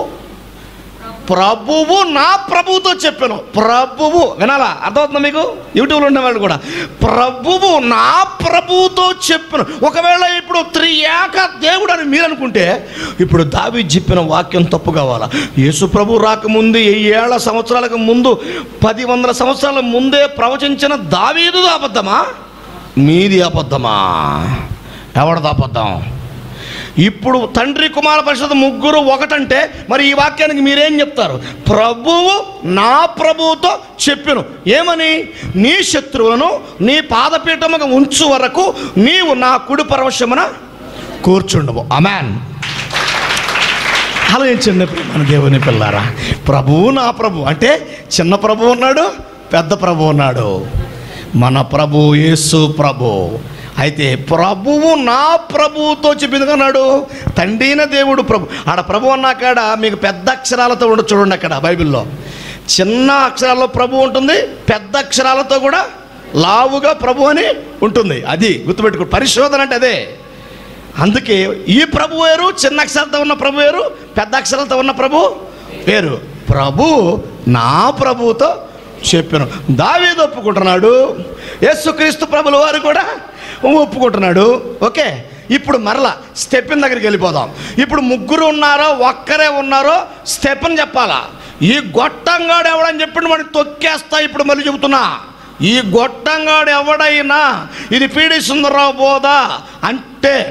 ప్రభువు నా ప్రభువుతో చెప్పాను ప్రభువు వినాలా అర్థమవుతుందా మీకు యూట్యూబ్లో ఉండేవాళ్ళు కూడా ప్రభువు నా ప్రభువుతో చెప్పాను ఒకవేళ ఇప్పుడు త్రి ఏక దేవుడు అని మీరు అనుకుంటే ఇప్పుడు దావి చెప్పిన వాక్యం తప్పు కావాలా యేసు ప్రభు రాకముందు ఏళ్ళ సంవత్సరాలకు ముందు పది వందల సంవత్సరాల ముందే ప్రవచించిన దావీదు అబద్ధమా మీది అబద్ధమా ఎవడది అబద్ధం ఇప్పుడు తండ్రి కుమార పరిషత్ ముగ్గురు ఒకటంటే మరి ఈ వాక్యానికి మీరేం చెప్తారు ప్రభువు నా ప్రభువుతో చెప్పాను ఏమని నీ శత్రువులను నీ పాదపీఠముగా ఉంచు వరకు నీవు నా కుడి పరవశమున కూర్చుండవు అమాన్ ఆలోచించండి మన దేవుని పిల్లారా ప్రభువు నా ప్రభు అంటే చిన్న ప్రభు ఉన్నాడు పెద్ద ప్రభు ఉన్నాడు మన ప్రభు యేసు ప్రభు అయితే ప్రభువు నా ప్రభువుతో చెప్పింది అన్నాడు తండ్రిన దేవుడు ప్రభు ఆడ ప్రభు అన్నాకాడ మీకు పెద్ద అక్షరాలతో ఉండదు చూడండి అక్కడ బైబిల్లో చిన్న అక్షరాల్లో ప్రభు ఉంటుంది పెద్ద అక్షరాలతో కూడా లావుగా ప్రభు అని ఉంటుంది అది గుర్తుపెట్టుకో పరిశోధన అంటే అదే అందుకే ఈ ప్రభు వేరు చిన్న అక్షరాలతో ఉన్న ప్రభు వేరు పెద్ద అక్షరాలతో ఉన్న ప్రభు వేరు ప్రభు నా ప్రభుతో చెప్పాను దావీదు ఒప్పుకుంటున్నాడు యేసుక్రీస్తు ప్రభుల వారు కూడా ఒప్పుకుంటున్నాడు ఓకే ఇప్పుడు మరలా స్టెప్పిన్ దగ్గరికి వెళ్ళిపోదాం ఇప్పుడు ముగ్గురు ఉన్నారో ఒక్కరే ఉన్నారో స్టెప్ని చెప్పాలా ఈ గొట్టంగాడు ఎవడని చెప్పి వాడిని తొక్కేస్తా ఇప్పుడు మళ్ళీ చెబుతున్నా ఈ గొట్టంగాడు ఎవడైనా ఇది పీడి సుందరరావు బోధ అంటే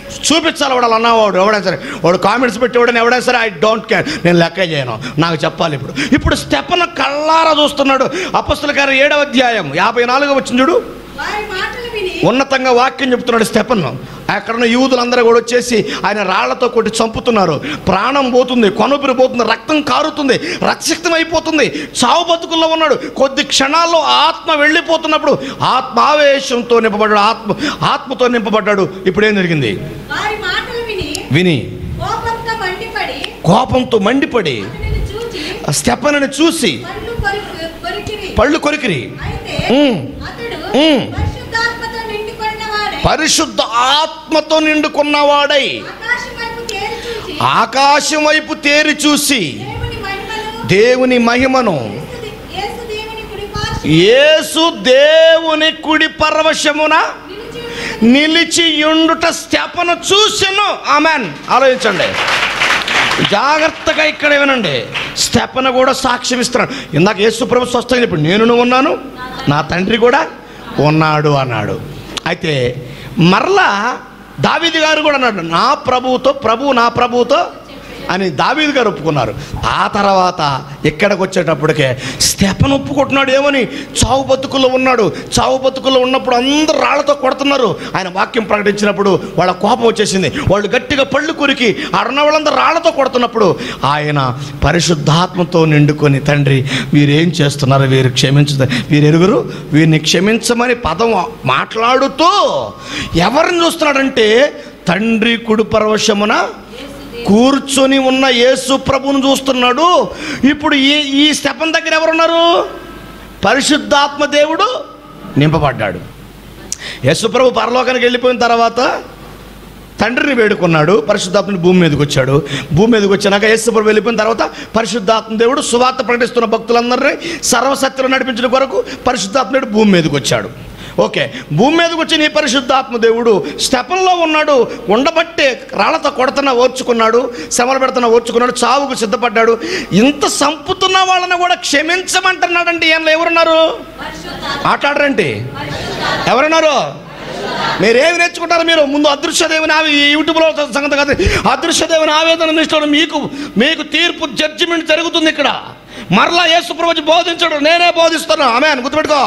చూపించాలి వాడు అలా అన్నవాడు ఎవడైనా సరే వాడు కామెంట్స్ పెట్టేవాడని ఎవడైనా సరే ఐ డోంట్ కేర్ నేను లెక్క చేయను నాకు చెప్పాలి ఇప్పుడు ఇప్పుడు స్టెప్పన కళ్ళారా చూస్తున్నాడు అపస్తుల గారు ఏడవ అధ్యాయం యాభై నాలుగు వచ్చింది చూడు వారి మాటలు విని ఉన్నతంగా వాక్యం చెప్తున్నాడు స్టెపన్ అక్కడ ఉన్న యూదులందరూ కూడా వచ్చేసి ఆయన రాళ్లతో కొట్టి చంపుతున్నారు ప్రాణం పోతుంది కొనుపిరి పోతుంది రక్తం కారుతుంది రక్తశక్తం అయిపోతుంది చావు బతుకుల్లో ఉన్నాడు కొద్ది క్షణాల్లో ఆత్మ వెళ్ళిపోతున్నప్పుడు ఆత్మ ఆవేశంతో నింపబడ్డాడు ఆత్మ ఆత్మతో నింపబడ్డాడు ఇప్పుడు ఏం జరిగింది వారి మాటలు విని విని కోపంతో మండిపడి కోపంతో మండిపడి అతనిని చూచి స్టెపన్ని చూసి పళ్ళు కొరికి కొరికిరి పళ్ళు కొరికిరి అయితే ఉమ్. అతడు ఉమ్. పరిశుద్ధాత్మతో నిండుకొన్న వాడే పరిశుద్ధ ఆత్మతో నిండుకున్నవాడై ఆకాశం వైపు తేరి చూచి ఆకాశం వైపు తేరి చూసి దేవుని మహిమను దేవుని మహిమను యేసు దే- యేసు దేవుని కుడి పార్శ్వ యేసు దేవుని కుడి పరవశమున నిలిచి ఉండి నిలిచి ఉండుట స్థాపన చూసెను ఆమెన్ ఆలోచించండి జాగ్రత్తగా ఇక్కడ వినండి స్థాపన కూడా సాక్ష్యం ఇస్తున్నాడు ఇందాక యేసు ప్రభు స్వస్థంగా ఇప్పుడు నేను ఉన్నాను నా తండ్రి కూడా ఉన్నాడు అన్నాడు అయితే మరలా దావీది గారు కూడా అన్నాడు నా ప్రభువుతో ప్రభు నా ప్రభువుతో అని దావీదు గారు ఒప్పుకున్నారు ఆ తర్వాత ఇక్కడికి వచ్చేటప్పటికే స్టెపన్ ఒప్పుకుంటున్నాడు ఏమని చావు బతుకుల్లో ఉన్నాడు చావు బతుకుల్లో ఉన్నప్పుడు అందరూ రాళ్లతో కొడుతున్నారు ఆయన వాక్యం ప్రకటించినప్పుడు వాళ్ళ కోపం వచ్చేసింది వాళ్ళు గట్టిగా పళ్ళు కొరికి అరుణ వాళ్ళందరూ రాళ్లతో కొడుతున్నప్పుడు ఆయన పరిశుద్ధాత్మతో నిండుకొని తండ్రి వీరేం చేస్తున్నారు వీరు క్షమించ వీరు ఎరుగురు వీరిని క్షమించమని పదం మాట్లాడుతూ ఎవరిని చూస్తున్నాడంటే తండ్రి కుడి పరవశమున కూర్చొని ఉన్న యేసు ప్రభువును చూస్తున్నాడు ఇప్పుడు ఈ ఈ స్టెపన్ దగ్గర ఎవరున్నారు పరిశుద్ధాత్మ దేవుడు నింపబడ్డాడు యేసు ప్రభు పరలోకానికి వెళ్ళిపోయిన తర్వాత తండ్రిని వేడుకున్నాడు పరిశుద్ధాత్మని భూమి మీదకి వచ్చాడు భూమి మీదకి వచ్చినాక యేసు ప్రభు వెళ్ళిపోయిన తర్వాత పరిశుద్ధాత్మ దేవుడు సువార్త ప్రకటిస్తున్న భక్తులందరినీ సర్వసత్యం నడిపించిన కొరకు పరిశుద్ధాత్ముడు భూమి మీదకి వచ్చాడు ఓకే భూమి మీదకి వచ్చిన ఈ పరిశుద్ధాత్మ దేవుడు స్టెపన్లో ఉన్నాడు ఉండబట్టే రాళ్లతో కొడుతున్న ఓర్చుకున్నాడు శ్రమలు పెడుతున్న ఓర్చుకున్నాడు చావుకు సిద్ధపడ్డాడు ఇంత సంపుతున్న వాళ్ళని కూడా క్షమించమంటున్నాడంటే ఈయనలో ఎవరున్నారు మాట్లాడరండి ఎవరున్నారు మీరేమి నేర్చుకుంటారు మీరు ముందు అదృశ్య దేవుని ఆవి ఈ యూట్యూబ్లో సంగతి కాదు అదృశ్య దేవుని ఆవేదన నిష్ఠుడు మీకు మీకు తీర్పు జడ్జిమెంట్ జరుగుతుంది ఇక్కడ మరలా యేసు ప్రభు బోధించడు నేనే బోధిస్తాను ఆమె గుర్తుపెట్టుకో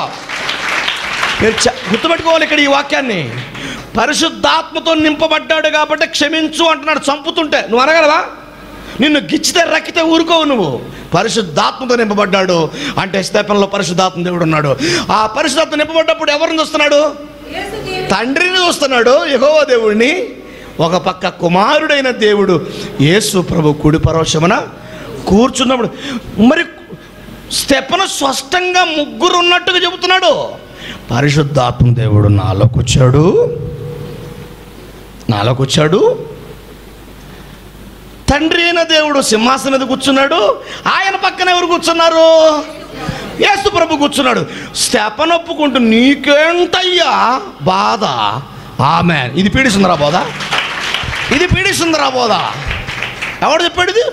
మీరు చ- గుర్తుపెట్టుకోవాలి ఇక్కడ ఈ వాక్యాన్ని పరిశుద్ధాత్మతో నింపబడ్డాడు కాబట్టి క్షమించు అంటున్నాడు చంపుతుంటే నువ్వు అనగలవా నిన్ను గిచ్చితే రక్కితే ఊరుకోవు నువ్వు పరిశుద్ధాత్మతో నింపబడ్డాడు అంటే స్తేపంలో పరిశుద్ధాత్మ దేవుడు ఉన్నాడు ఆ పరిశుద్ధాత్మ నింపబడ్డప్పుడు ఎవరిని చూస్తున్నాడు యేసు దేవుని తండ్రిని చూస్తున్నాడు యెహోవా దేవుడిని ఒక పక్క కుమారుడైన దేవుడు యేసు ప్రభు కుడి పరోక్షమున కూర్చున్నప్పుడు మరి స్టెపను స్పష్టంగా ముగ్గురు ఉన్నట్టుగా చెబుతున్నాడు పరిశుద్ధాత్మ దేవుడు నాలోకి వచ్చాడు నాలోకి వచ్చాడు తండ్రి అయిన దేవుడు సింహాసనం మీద కూర్చున్నాడు ఆయన పక్కన ఎవరు కూర్చున్నారు యేసు ప్రభు కూర్చున్నాడు స్టెపన్ ఒప్పుకుంటూ నీకేంటయ్యా బాధ ఆమె ఇది పీడిస్తుందిరా బోధ ఇది పీడిస్తుందిరా బోధ ఎవడు చెప్పాడు ఇది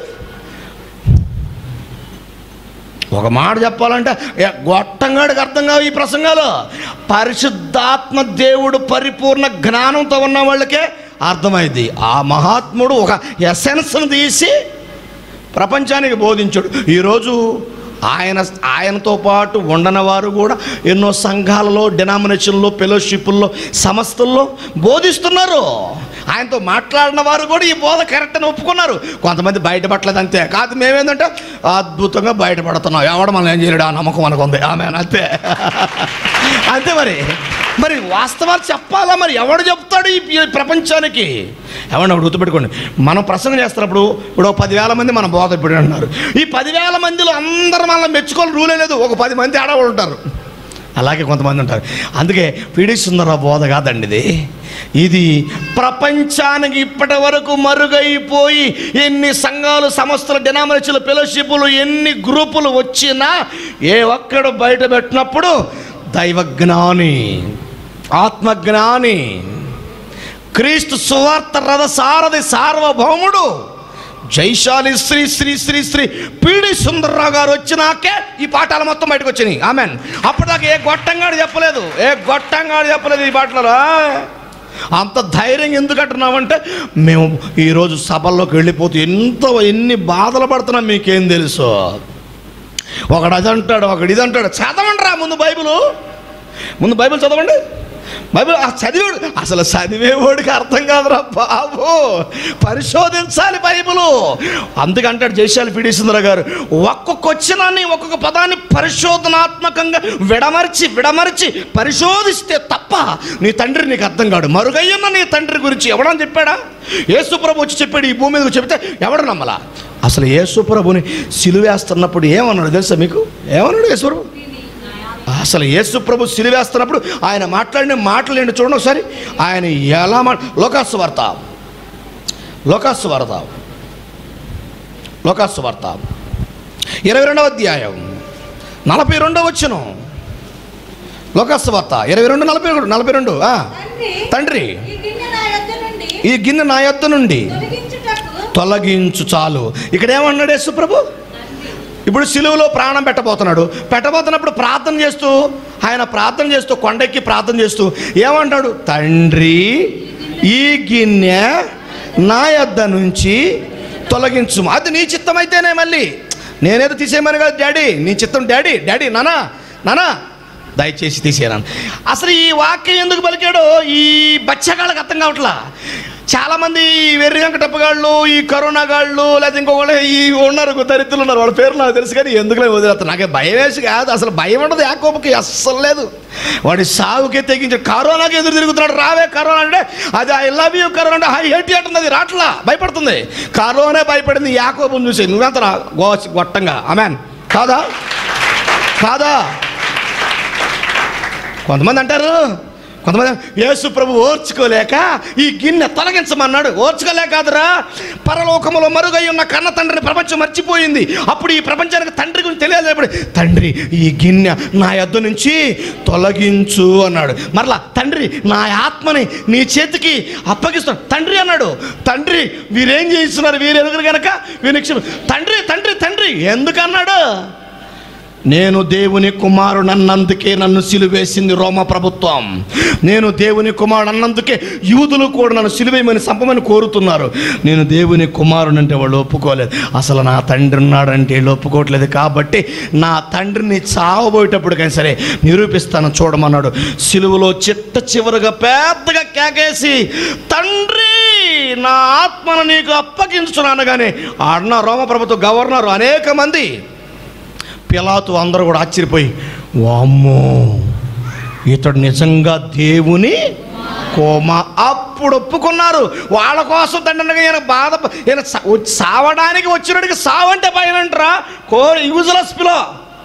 ఒక మాట చెప్పాలంటే ఏ గొట్టంగాడికి అర్థం కావు ఈ ప్రసంగాలు పరిశుద్ధాత్మ దేవుడు పరిపూర్ణ జ్ఞానంతో ఉన్న వాళ్ళకే అర్థమైంది ఆ మహాత్ముడు ఒక ఎసెన్స్ను తీసి ప్రపంచానికి బోధించాడు ఈరోజు ఆయన ఆయనతో పాటు ఉండని వారు కూడా ఎన్నో సంఘాలలో డినామినేషన్లో ఫెలోషిప్ల్లో సంస్థల్లో బోధిస్తున్నారు ఆయనతో మాట్లాడిన వారు కూడా ఈ బోధ కరెక్ట్ అని ఒప్పుకున్నారు కొంతమంది బయటపడలేదు అంతే కాదు మేమేందంటే అద్భుతంగా బయటపడుతున్నాం ఎవడ మనం ఏం చేయలేడు ఆ నమ్మకం మనకు ఉంది ఆమె అంతే అంతే మరి మరి వాస్తవాలు చెప్పాలా మరి ఎవడు చెప్తాడు ఈ ఈ ప్రపంచానికి ఎవరిని ఒకటి గుర్తుపెట్టుకోండి మనం ప్రసంగం చేస్తున్నప్పుడు ఇప్పుడు ఒక పదివేల మంది మన బోధ ఇప్పుడు అంటున్నారు ఈ పదివేల మందిలో అందరూ మనల్ని మెచ్చుకోవాలి రూలే లేదు ఒక పది మంది ఆడవాళ్ళు ఉంటారు అలాగే కొంతమంది ఉంటారు అందుకే పీడిస్తున్న బోధ కాదండి ఇది ఇది ప్రపంచానికి ఇప్పటి వరకు మరుగైపోయి ఎన్ని సంఘాలు సంస్థలు డినామినేషన్లు ఫెలోషిప్లు ఎన్ని గ్రూపులు వచ్చినా ఏ ఒక్కడు బయట పెట్టినప్పుడు దైవజ్ఞాని ఆత్మజ్ఞాని క్రీస్తు సువార్త రథ సారథి సార్వభౌముడు జైశాలి శ్రీ శ్రీ శ్రీ శ్రీ పీడి సుందర్రావు గారు వచ్చినాకే ఈ పాఠాలు మొత్తం బయటకు వచ్చినాయి ఆమెన్ అప్పటిదాకా ఏ గొట్టంగాడు చెప్పలేదు ఏ గొట్టంగాడు చెప్పలేదు ఈ పాటలలో అంత ధైర్యం ఎందుకు అంటున్నామంటే మేము ఈరోజు సభల్లోకి వెళ్ళిపోతే ఎంత ఎన్ని బాధలు పడుతున్నాం మీకేం తెలుసు ఒకడు అది అంటాడు ఒకడు ఇది అంటాడు చదవండి రా ముందు బైబిల్ ముందు బైబిల్ చదవండి బైబిల్ ఆ చదివాడు అసలు చదివేవాడికి అర్థం కాదురా బాబు పరిశోధించాలి బైబిలు అందుకంటాడు జయశాలి పీడీసుందర గారు ఒక్కొక్క వచ్చినాన్ని ఒక్కొక్క పదాన్ని పరిశోధనాత్మకంగా విడమర్చి విడమర్చి పరిశోధిస్తే తప్ప నీ తండ్రి నీకు అర్థం కాడు మరుగయ్యున్న నీ తండ్రి గురించి ఎవడని చెప్పాడా యేసుప్రభు వచ్చి చెప్పాడు ఈ భూమి మీద చెప్తే ఎవడు నమ్మలా అసలు యేసుప్రభుని సిలువేస్తున్నప్పుడు ఏమన్నాడు తెలుసా మీకు ఏమన్నాడు యేసుప్రభు అసలు యేసు ప్రభు సిలివేస్తున్నప్పుడు ఆయన మాట్లాడిన మాటలు ఏంటి చూడండి ఒకసారి ఆయన ఎలా మా లోకాసు వార్త లోకాసు వార్త లోకాసు వార్త ఇరవై రెండవ అధ్యాయం నలభై రెండవ వచ్చును లోకాసు వార్త ఇరవై రెండు నలభై రెండు నలభై రెండు ఆ. తండ్రి తండ్రి ఈ గిన్నె నా యొద్ద నుండి ఈ గిన్నె నా యొద్ద నుండి తొలగించుటకు తొలగించు చాలు ఇక్కడ ఏమన్నాడు యేసు ప్రభు ఇప్పుడు సిలువలో ప్రాణం పెట్టబోతున్నాడు పెట్టబోతున్నప్పుడు ప్రార్థన చేస్తూ ఆయన ప్రార్థన చేస్తూ కొండెక్కి ప్రార్థన చేస్తూ ఏమంటాడు తండ్రి ఈ గిన్నె నా యొద్ద నుంచి తొలగించు అది నీ చిత్తం అయితేనే మళ్ళీ నేనేదో తీసేయమని కాదు డాడీ నీ చిత్తం డాడీ డాడీ నానా నానా దయచేసి తీసేయను అసలు ఈ వాక్యం ఎందుకు పలికాడో ఈ బచ్చగాళ్ళకి అర్థం కావట్లా చాలామంది ఈ వెర్రి వెంకటప్పగాళ్ళు ఈ కరోనా గాళ్ళు లేదా ఇంకొకళ్ళు ఈ ఉన్నారు దరిద్రులు ఉన్నారు వాళ్ళ పేర్లు నాకు తెలుసు కానీ ఎందుకులే వదిలేస్తాను నాకే భయం వేసి కాదు అసలు భయం ఉండదు యాకోబకి అస్సలు లేదు వాడి సాగుకే తెగించాడు కరోనాకి ఎదురు తిరుగుతున్నాడు రావే కరోనా అంటే అది ఐ లవ్ యూ కరోనా అంటే హై హేట్ అంటుంది అది రాట్లా భయపడుతుంది కరోనా భయపడింది యాకోబుని చూసి నువ్వెంత రా గో గొట్టంగా అమెన్ కాదా కాదా కొంతమంది అంటారు కొంతమంది యేసు ప్రభు ఓర్చుకోలేక ఈ గిన్నె తొలగించమన్నాడు ఓర్చుకోలేక కాదురా పరలోకములో మరుగై ఉన్న కన్న తండ్రిని ప్రపంచం మర్చిపోయింది అప్పుడు ఈ ప్రపంచానికి తండ్రి గురించి తెలియదు తండ్రి ఈ గిన్నె నా యొద్ద నుంచి తొలగించు అన్నాడు మరలా తండ్రి నా ఆత్మని నీ చేతికి అప్పగిస్తాడు తండ్రి అన్నాడు తండ్రి వీరేం చేయిస్తున్నారు వీరు ఎదురు గనక వీరిని క్షమ తండ్రి తండ్రి తండ్రి ఎందుకు అన్నాడు నేను దేవుని కుమారుడు అన్నందుకే నన్ను సిలువేసింది రోమ ప్రభుత్వం నేను దేవుని కుమారుడు అన్నందుకే యూదులు కూడా నన్ను సిలువేయమని సంపమని కోరుతున్నారు నేను దేవుని కుమారుడు అంటే వాళ్ళు ఒప్పుకోలేదు అసలు నా తండ్రి ఉన్నాడంటే వీళ్ళు ఒప్పుకోవట్లేదు కాబట్టి నా తండ్రిని చావబోయేటప్పటికైనా సరే నిరూపిస్తాను చూడమన్నాడు సిలువలో చిట్ట చివరిగా పెద్దగా కేకేసి తండ్రి నా ఆత్మను నీకు అప్పగించును అనగానే అన్న రోమ ప్రభుత్వ గవర్నర్ అనేక మంది పిలాతు అందరూ కూడా ఆశ్చర్యపోయి వామ్మో ఇతడు నిజంగా దేవుని కోమ అప్పుడు ఒప్పుకున్నారు వాళ్ళ కోసం తండ్రి ఈయన బాధ ఈయన సా- వచ్చి సావడానికి వచ్చినడికి సావంటే భయం అంటారా కో యూజ్లెస్ పిలో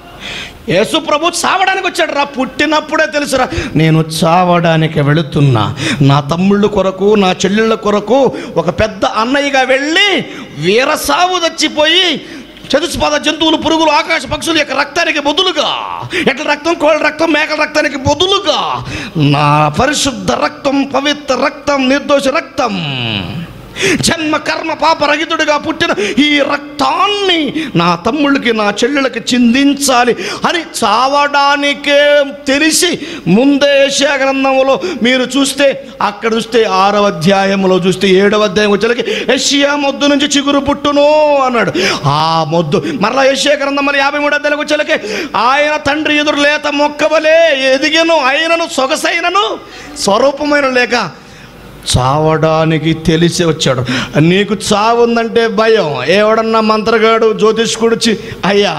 యేసు ప్రభు చావడానికి వచ్చాడు రా పుట్టినప్పుడే తెలుసురా నేను చావడానికి వెళుతున్నా నా తమ్ముళ్ళ కొరకు నా చెల్లెళ్ళ కొరకు ఒక పెద్ద అన్నయ్యగా వెళ్ళి వీరసావు చచ్చిపోయి చతుస్పాద జంతువులు పురుగులు ఆకాశ పక్షుల యొక్క రక్తానికి బదులుగా ఎట్ల రక్తం కోళ్ళ రక్తం మేకల రక్తానికి బదులుగా నా పరిశుద్ధ రక్తం పవిత్ర రక్తం నిర్దోష రక్తం జన్మ కర్మ పాపరహితుడిగా పుట్టిన ఈ రక్తాన్ని నా తమ్ముళ్ళకి నా చెల్లెళ్ళకి చిందించాలి అని చావడానికే తెలిసి ముందే ఏషియా గ్రంథంలో మీరు చూస్తే అక్కడ చూస్తే ఆరవ అధ్యాయంలో చూస్తే ఏడవ అధ్యాయం వచ్చేలకి ఏషియా మొద్దు నుంచి చిగురు పుట్టును అన్నాడు ఆ మొద్దు మరలా ఏషియా గ్రంథం మరి యాభై మూడు అధ్యాయులకు వచ్చేలకి ఆయన తండ్రి ఎదురు లేత మొక్కవలే ఎదిగను అయినను సొగసైనను స్వరూపమైన లేక చావడానికి తెలిసి వచ్చాడు నీకు చావు ఉందంటే భయం ఎవడన్నా మంత్రగాడు జ్యోతిష్కుడు వచ్చి అయ్యా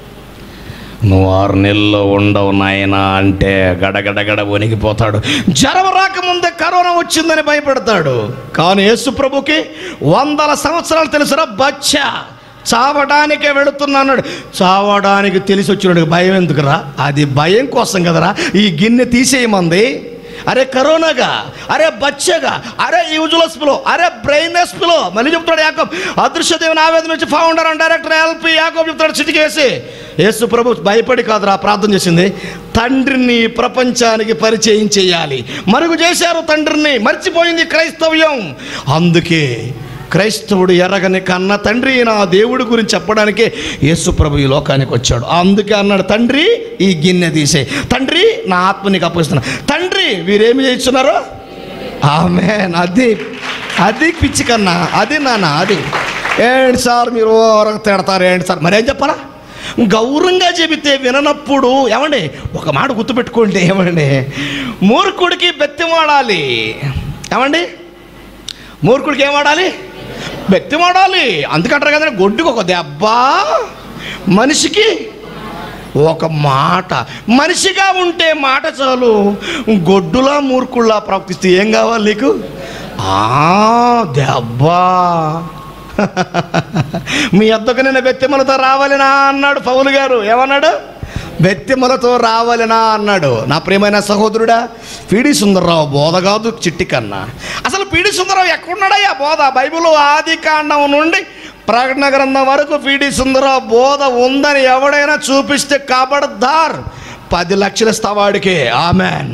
నువ్వు ఆరు నెలల్లో ఉండవు నాయనా అంటే గడగడగడ వణికిపోతాడు జ్వరం రాకముందే కరోనా వచ్చిందని భయపడతాడు కానీ యేసు ప్రభుకి వందల సంవత్సరాలు తెలుసురా బచ్చా చావడానికే వెళుతున్నా అన్నాడు చావడానికి తెలిసి వచ్చినాడు భయం ఎందుకురా అది భయం కోసం కదరా ఈ గిన్నె తీసేయమంది అరే కరోనాగా అరే బచ్చగా అరే యూజులస్పిలో అరే బ్రెయినెస్పిలో మళ్ళీ చెప్తాడు యాకోబ్ అదృశ్య దేవుని ఆవేదన నుంచి founder and director L P Yakob చెప్తాడు చిటికేసి యేసు ప్రభు భయపడి కాదురా ప్రార్థన చేసింది తండ్రిని ప్రపంచానికి పరిచయం చేయాలి మరుగు చేశారు తండ్రిని మర్చిపోయింది క్రైస్తవ్యం అందుకే క్రైస్తవుడు ఎరగని కన్న తండ్రి నా దేవుడి గురించి చెప్పడానికే యేసు ప్రభు ఈ లోకానికి వచ్చాడు అందుకే అన్నాడు తండ్రి ఈ గిన్నె తీసే తండ్రి నా ఆత్మ నీకు అప్పగిస్తున్నా తండ్రి వీరేమి చేస్తున్నారు ఆమెన్ అది అది పిచ్చి కన్నా అది నాన్న అది ఏంటి సార్ మీరు ఓరకు తిడతారు ఏంటి సార్ మరేం చెప్పాలా గౌరవంగా చెబితే విననప్పుడు ఏమండి ఒక మాట గుర్తుపెట్టుకోండి ఏమండి మూర్ఖుడికి బెత్తి వాడాలి ఏమండి మూర్ఖుడికి ఏం వాడాలి బెత్తి వాడాలి అందుకంటారు కదండి గొడ్డుకు ఒక దెబ్బ మనిషికి ఒక మాట మనిషిగా ఉంటే మాట చాలు గొడ్డులా మూర్ఖుల్లా ప్రవర్తిస్తే ఏం కావాలి నీకు ఆ దెబ్బా మీ అద్దకు నేను బెత్తెమ్మలతో రావాలినా అన్నాడు పౌలు గారు ఏమన్నాడు బెత్తెమ్మలతో రావాలినా అన్నాడు నా ప్రియమైన సహోదరుడా పీడి సుందరరావు బోధ కాదు చిట్టి కన్నా అసలు పీడి సుందరరావు ఎక్కడున్నాడయ్యా బోధ బైబిల్ ఆది కాండం నుండి ప్రకటన గ్రంథం వరకు పీడి సుందరరావు బోధ ఉందని ఎవడైనా చూపిస్తే కాబడద్దార్ పది లక్షల స్థవాడికి ఆమెన్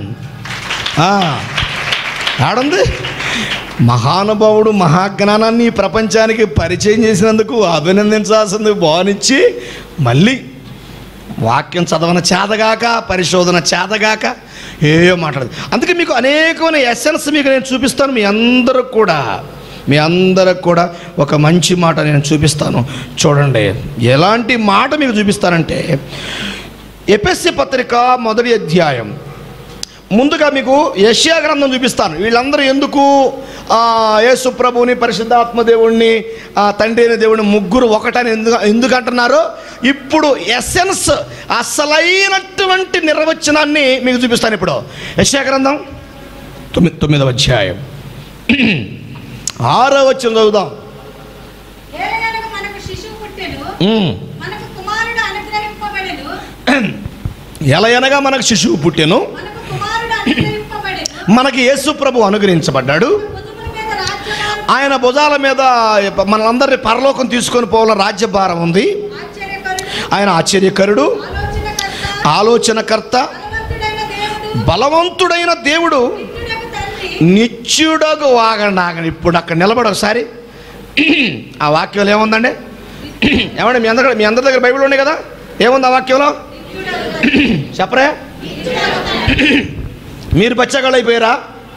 ఆడుంది మహానుభావుడు మహాజ్ఞానాన్ని ఈ ప్రపంచానికి పరిచయం చేసినందుకు అభినందించాల్సింది బానిచ్చి మళ్ళీ వాక్యం చదవన చేతగాక పరిశోధన చేతగాక ఏయో మాట్లాడదు అందుకే మీకు అనేకమైన ఎసెన్స్ మీకు నేను చూపిస్తాను మీ అందరూ కూడా మీ అందరికి కూడా ఒక మంచి మాట నేను చూపిస్తాను చూడండి ఎలాంటి మాట మీకు చూపిస్తానంటే ఎపిఎస్సి పత్రిక మొదటి అధ్యాయం ముందుగా మీకు యష్యా గ్రంథం చూపిస్తాను వీళ్ళందరూ ఎందుకు ఆ, యేసు ప్రభువుని పరిశుద్ధాత్మ దేవుణ్ణి ఆ, తండ్రి అయిన దేవుని ముగ్గురు ఒకటని ఎందుకు ఎందుకు అంటున్నారో ఇప్పుడు ఎసెన్స్ అసలైనటువంటి నిర్వచనాన్ని మీకు చూపిస్తాను ఇప్పుడు యష్యా గ్రంథం తొమ్మిది తొమ్మిదవ అధ్యాయం ఆరో వచ్చిన చదువుదాం ఏలయనగా మనకు శిశువు పుట్టెను ఉమ్. మనకు కుమారుడు అనుగ్రహింపబడెను ఎలా అనగా మనకు శిశువు పుట్టెను మనకు కుమారుడు అనుగ్రహింపబడెను మనకి యేసు ప్రభు అనుగ్రహించబడ్డాడు భుజముల మీద రాజ్యభారం ఆయన భుజాల మీద మనందరినీ పరలోకం తీసుకొని పోవాల రాజ్యభారం ఉంది ఆశ్చర్యకరుడు ఆయన ఆశ్చర్యకరుడు ఆలోచనకర్త ఆలోచనకర్త బలవంతుడైన దేవుడు బలవంతుడైన దేవుడు నిత్యుడకు తండ్రి నిత్యుడగు ఆగండి ఆగండి ఇప్పుడు అక్కడ నిలబడి ఒకసారి ఆ వాక్యంలో ఏముందండి ఏమండి మీ అందరి మీ అందరి దగ్గర బైబిల్ ఉండే కదా ఏముంది ఆ వాక్యంలో చెప్పరే మీరు బచ్చగాళ్ళు అయిపోయారా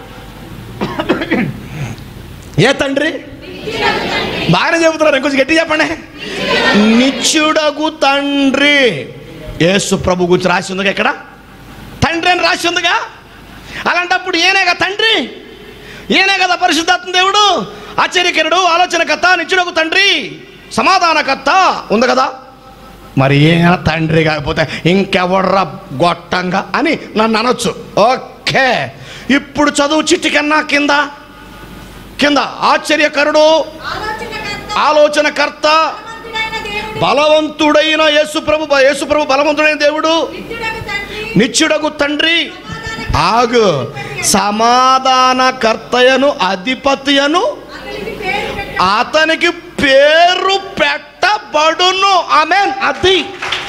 ఏ తండ్రి బాగానే చెబుతున్నారు ఇంకొంచెం గట్టి చెప్పండి నిత్యుడగు తండ్రి యేసు ప్రభు గురించి రాసి ఉందిగా ఇక్కడ తండ్రి అని రాసి ఉందిగా అలాంటప్పుడు ఏనే కదా తండ్రి ఏనే కదా పరిశుద్ధాత్మ దేవుడు ఆశ్చర్యకరుడు ఆలోచనకర్త నిత్యుడకు తండ్రి సమాధానకర్త ఉంది కదా మరి ఏమైనా తండ్రి కాకపోతే ఇంకెవడ్రా గొట్టంగా అని నన్ను అనొచ్చు ఓకే ఇప్పుడు చదువు చిట్టి కన్నా కింద కింద ఆశ్చర్యకరుడు ఆలోచనకర్త ఆలోచనకర్త బలవంతుడైన దేవుడు బలవంతుడైన యేసుప్రభు యేసుప్రభు బలవంతుడైన దేవుడు నిత్యుడకు తండ్రి నిత్యుడకు తండ్రి ఆగు సమాధానకర్తయను అధిపతియను అతనికి పేరు పెట్ట అతనికి పేరు పెట్టబడును ఆమెన్ అది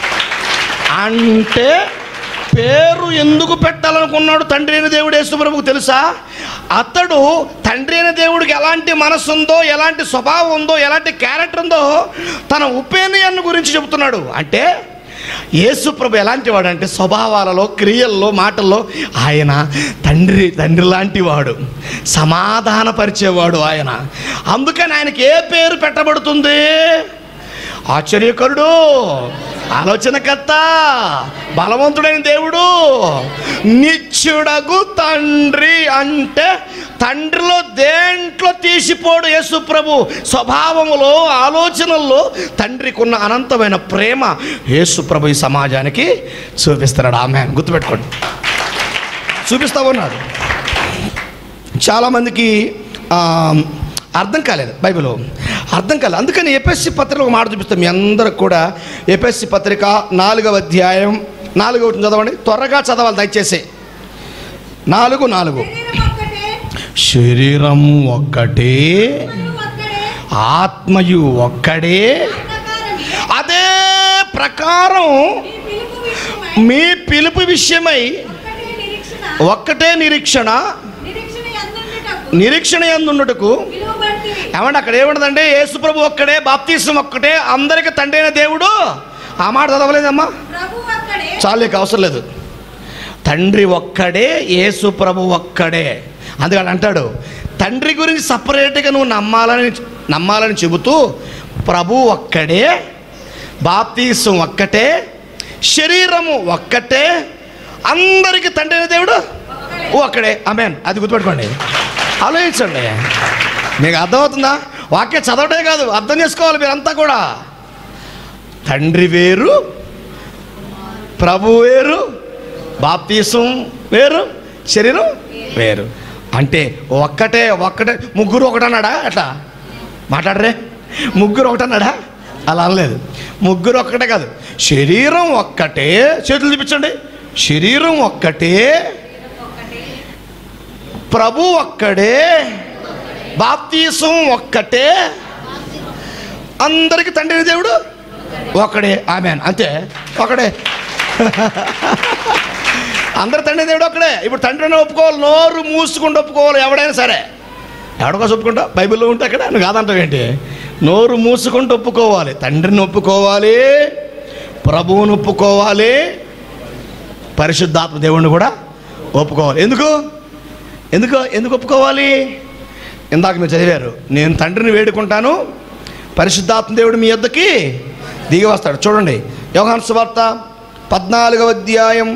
అంటే పేరు ఎందుకు పెట్టాలనుకున్నాడు తండ్రి అయిన దేవుడు యేసుప్రభుకు తెలుసా అతడు తండ్రి అయిన దేవుడికి ఎలాంటి మనసు ఉందో ఎలాంటి స్వభావం ఉందో ఎలాంటి క్యారెక్టర్ ఉందో తన ఒపీనియన్ గురించి చెబుతున్నాడు అంటే యేసుప్రభు ఎలాంటి వాడు అంటే స్వభావాలలో క్రియల్లో మాటల్లో ఆయన తండ్రి తండ్రి లాంటి వాడు సమాధానపరిచేవాడు ఆయన అందుకని ఆయనకి ఏ పేరు పెట్టబడుతుంది ఆశ్చర్యకరుడు ఆలోచనకర్త బలవంతుడైన దేవుడు నిత్యుడగు తండ్రి అంటే తండ్రిలో దేంట్లో తీసిపోడు యేసు ప్రభు స్వభావములో ఆలోచనల్లో తండ్రికి ఉన్న అనంతమైన ప్రేమ యేసు ప్రభు ఈ సమాజానికి చూపిస్తున్నాడు ఆమె గుర్తుపెట్టుకోండి చూపిస్తా ఉన్నాడు చాలామందికి ఆ, అర్థం కాలేదు బైబిల్ అర్థం కాలేదు అందుకని ఎపిఎస్సి పత్రిక ఒక మాట చూపిస్తాం మీ అందరికి కూడా ఎపిఎస్సి పత్రిక నాలుగవ అధ్యాయం నాలుగవ చదవండి త్వరగా చదవాలి దయచేసి నాలుగు నాలుగు శరీరం ఒక్కటే శరీరం ఒక్కటే మనసు ఒక్కడే ఆత్మయు ఒక్కడే ప్రకారమే అదే ప్రకారం ఈ పిలుపు విషయమై మీ పిలుపు విషయమై ఒక్కటే నిరీక్షణ ఒక్కటే నిరీక్షణ నిరీక్షణ ఎందుండుటకు నిరీక్షణ ఎందుండుటకు పిలువబడితివి ఏమంటే అక్కడ ఏముండదండి యేసుప్రభు ఒక్కడే బాప్తీసం ఒక్కటే అందరికి తండ్రి అయిన దేవుడు ఆ మాట చదవలేదమ్మా ప్రభు ఒక్కడే చాలు నీకు అవసరం లేదు తండ్రి ఒక్కడే యేసు ప్రభు ఒక్కడే అందుకని అంటాడు తండ్రి గురించి సపరేట్గా నువ్వు నమ్మాలని నమ్మాలని చెబుతూ ప్రభు ఒక్కడే బాప్తీసం ఒక్కటే శరీరము ఒక్కటే అందరికీ తండ్రి అయిన దేవుడు ఒక్కడే అమేన్ అది గుర్తుపెట్టుకోండి ఆలోచించండి మీకు అర్థమవుతుందా వాక్యం చదవటే కాదు అర్థం చేసుకోవాలి మీరంతా కూడా తండ్రి వేరు ప్రభు వేరు బాప్తీసం వేరు శరీరం వేరు అంటే ఒక్కటే ఒక్కటే ముగ్గురు ఒకటన్నాడా అట్లా మాట్లాడరే ముగ్గురు ఒకటన్నాడా అలా అనలేదు ముగ్గురు ఒక్కటే కాదు శరీరం ఒక్కటే చేతులు చూపించండి శరీరం ఒక్కటే ప్రభు ఒక్కడే బాప్తీసం ఒక్కటే అందరికి తండ్రి దేవుడు ఒకడే ఆమె అంతే ఒకడే అందరు తండ్రి దేవుడు ఒక్కడే ఇప్పుడు తండ్రిని ఒప్పుకోవాలి నోరు మూసుకుంటూ ఒప్పుకోవాలి ఎవడైనా సరే ఎవడికోసం ఒప్పుకుంటా బైబిల్లో ఉంటే అక్కడ నువ్వు కాదంటావు ఏంటి నోరు మూసుకుంటూ ఒప్పుకోవాలి తండ్రిని ఒప్పుకోవాలి ప్రభువుని ఒప్పుకోవాలి పరిశుద్ధాత్మ దేవుణ్ణి కూడా ఒప్పుకోవాలి ఎందుకు ఎందుకు ఎందుకు ఒప్పుకోవాలి ఇందాక మీరు చదివారు నేను తండ్రిని వేడుకుంటాను పరిశుద్ధాత్మ దేవుడు మీ యొద్దకి దిగి వస్తాడు చూడండి యోహాన్ సువార్త పద్నాలుగవ అధ్యాయం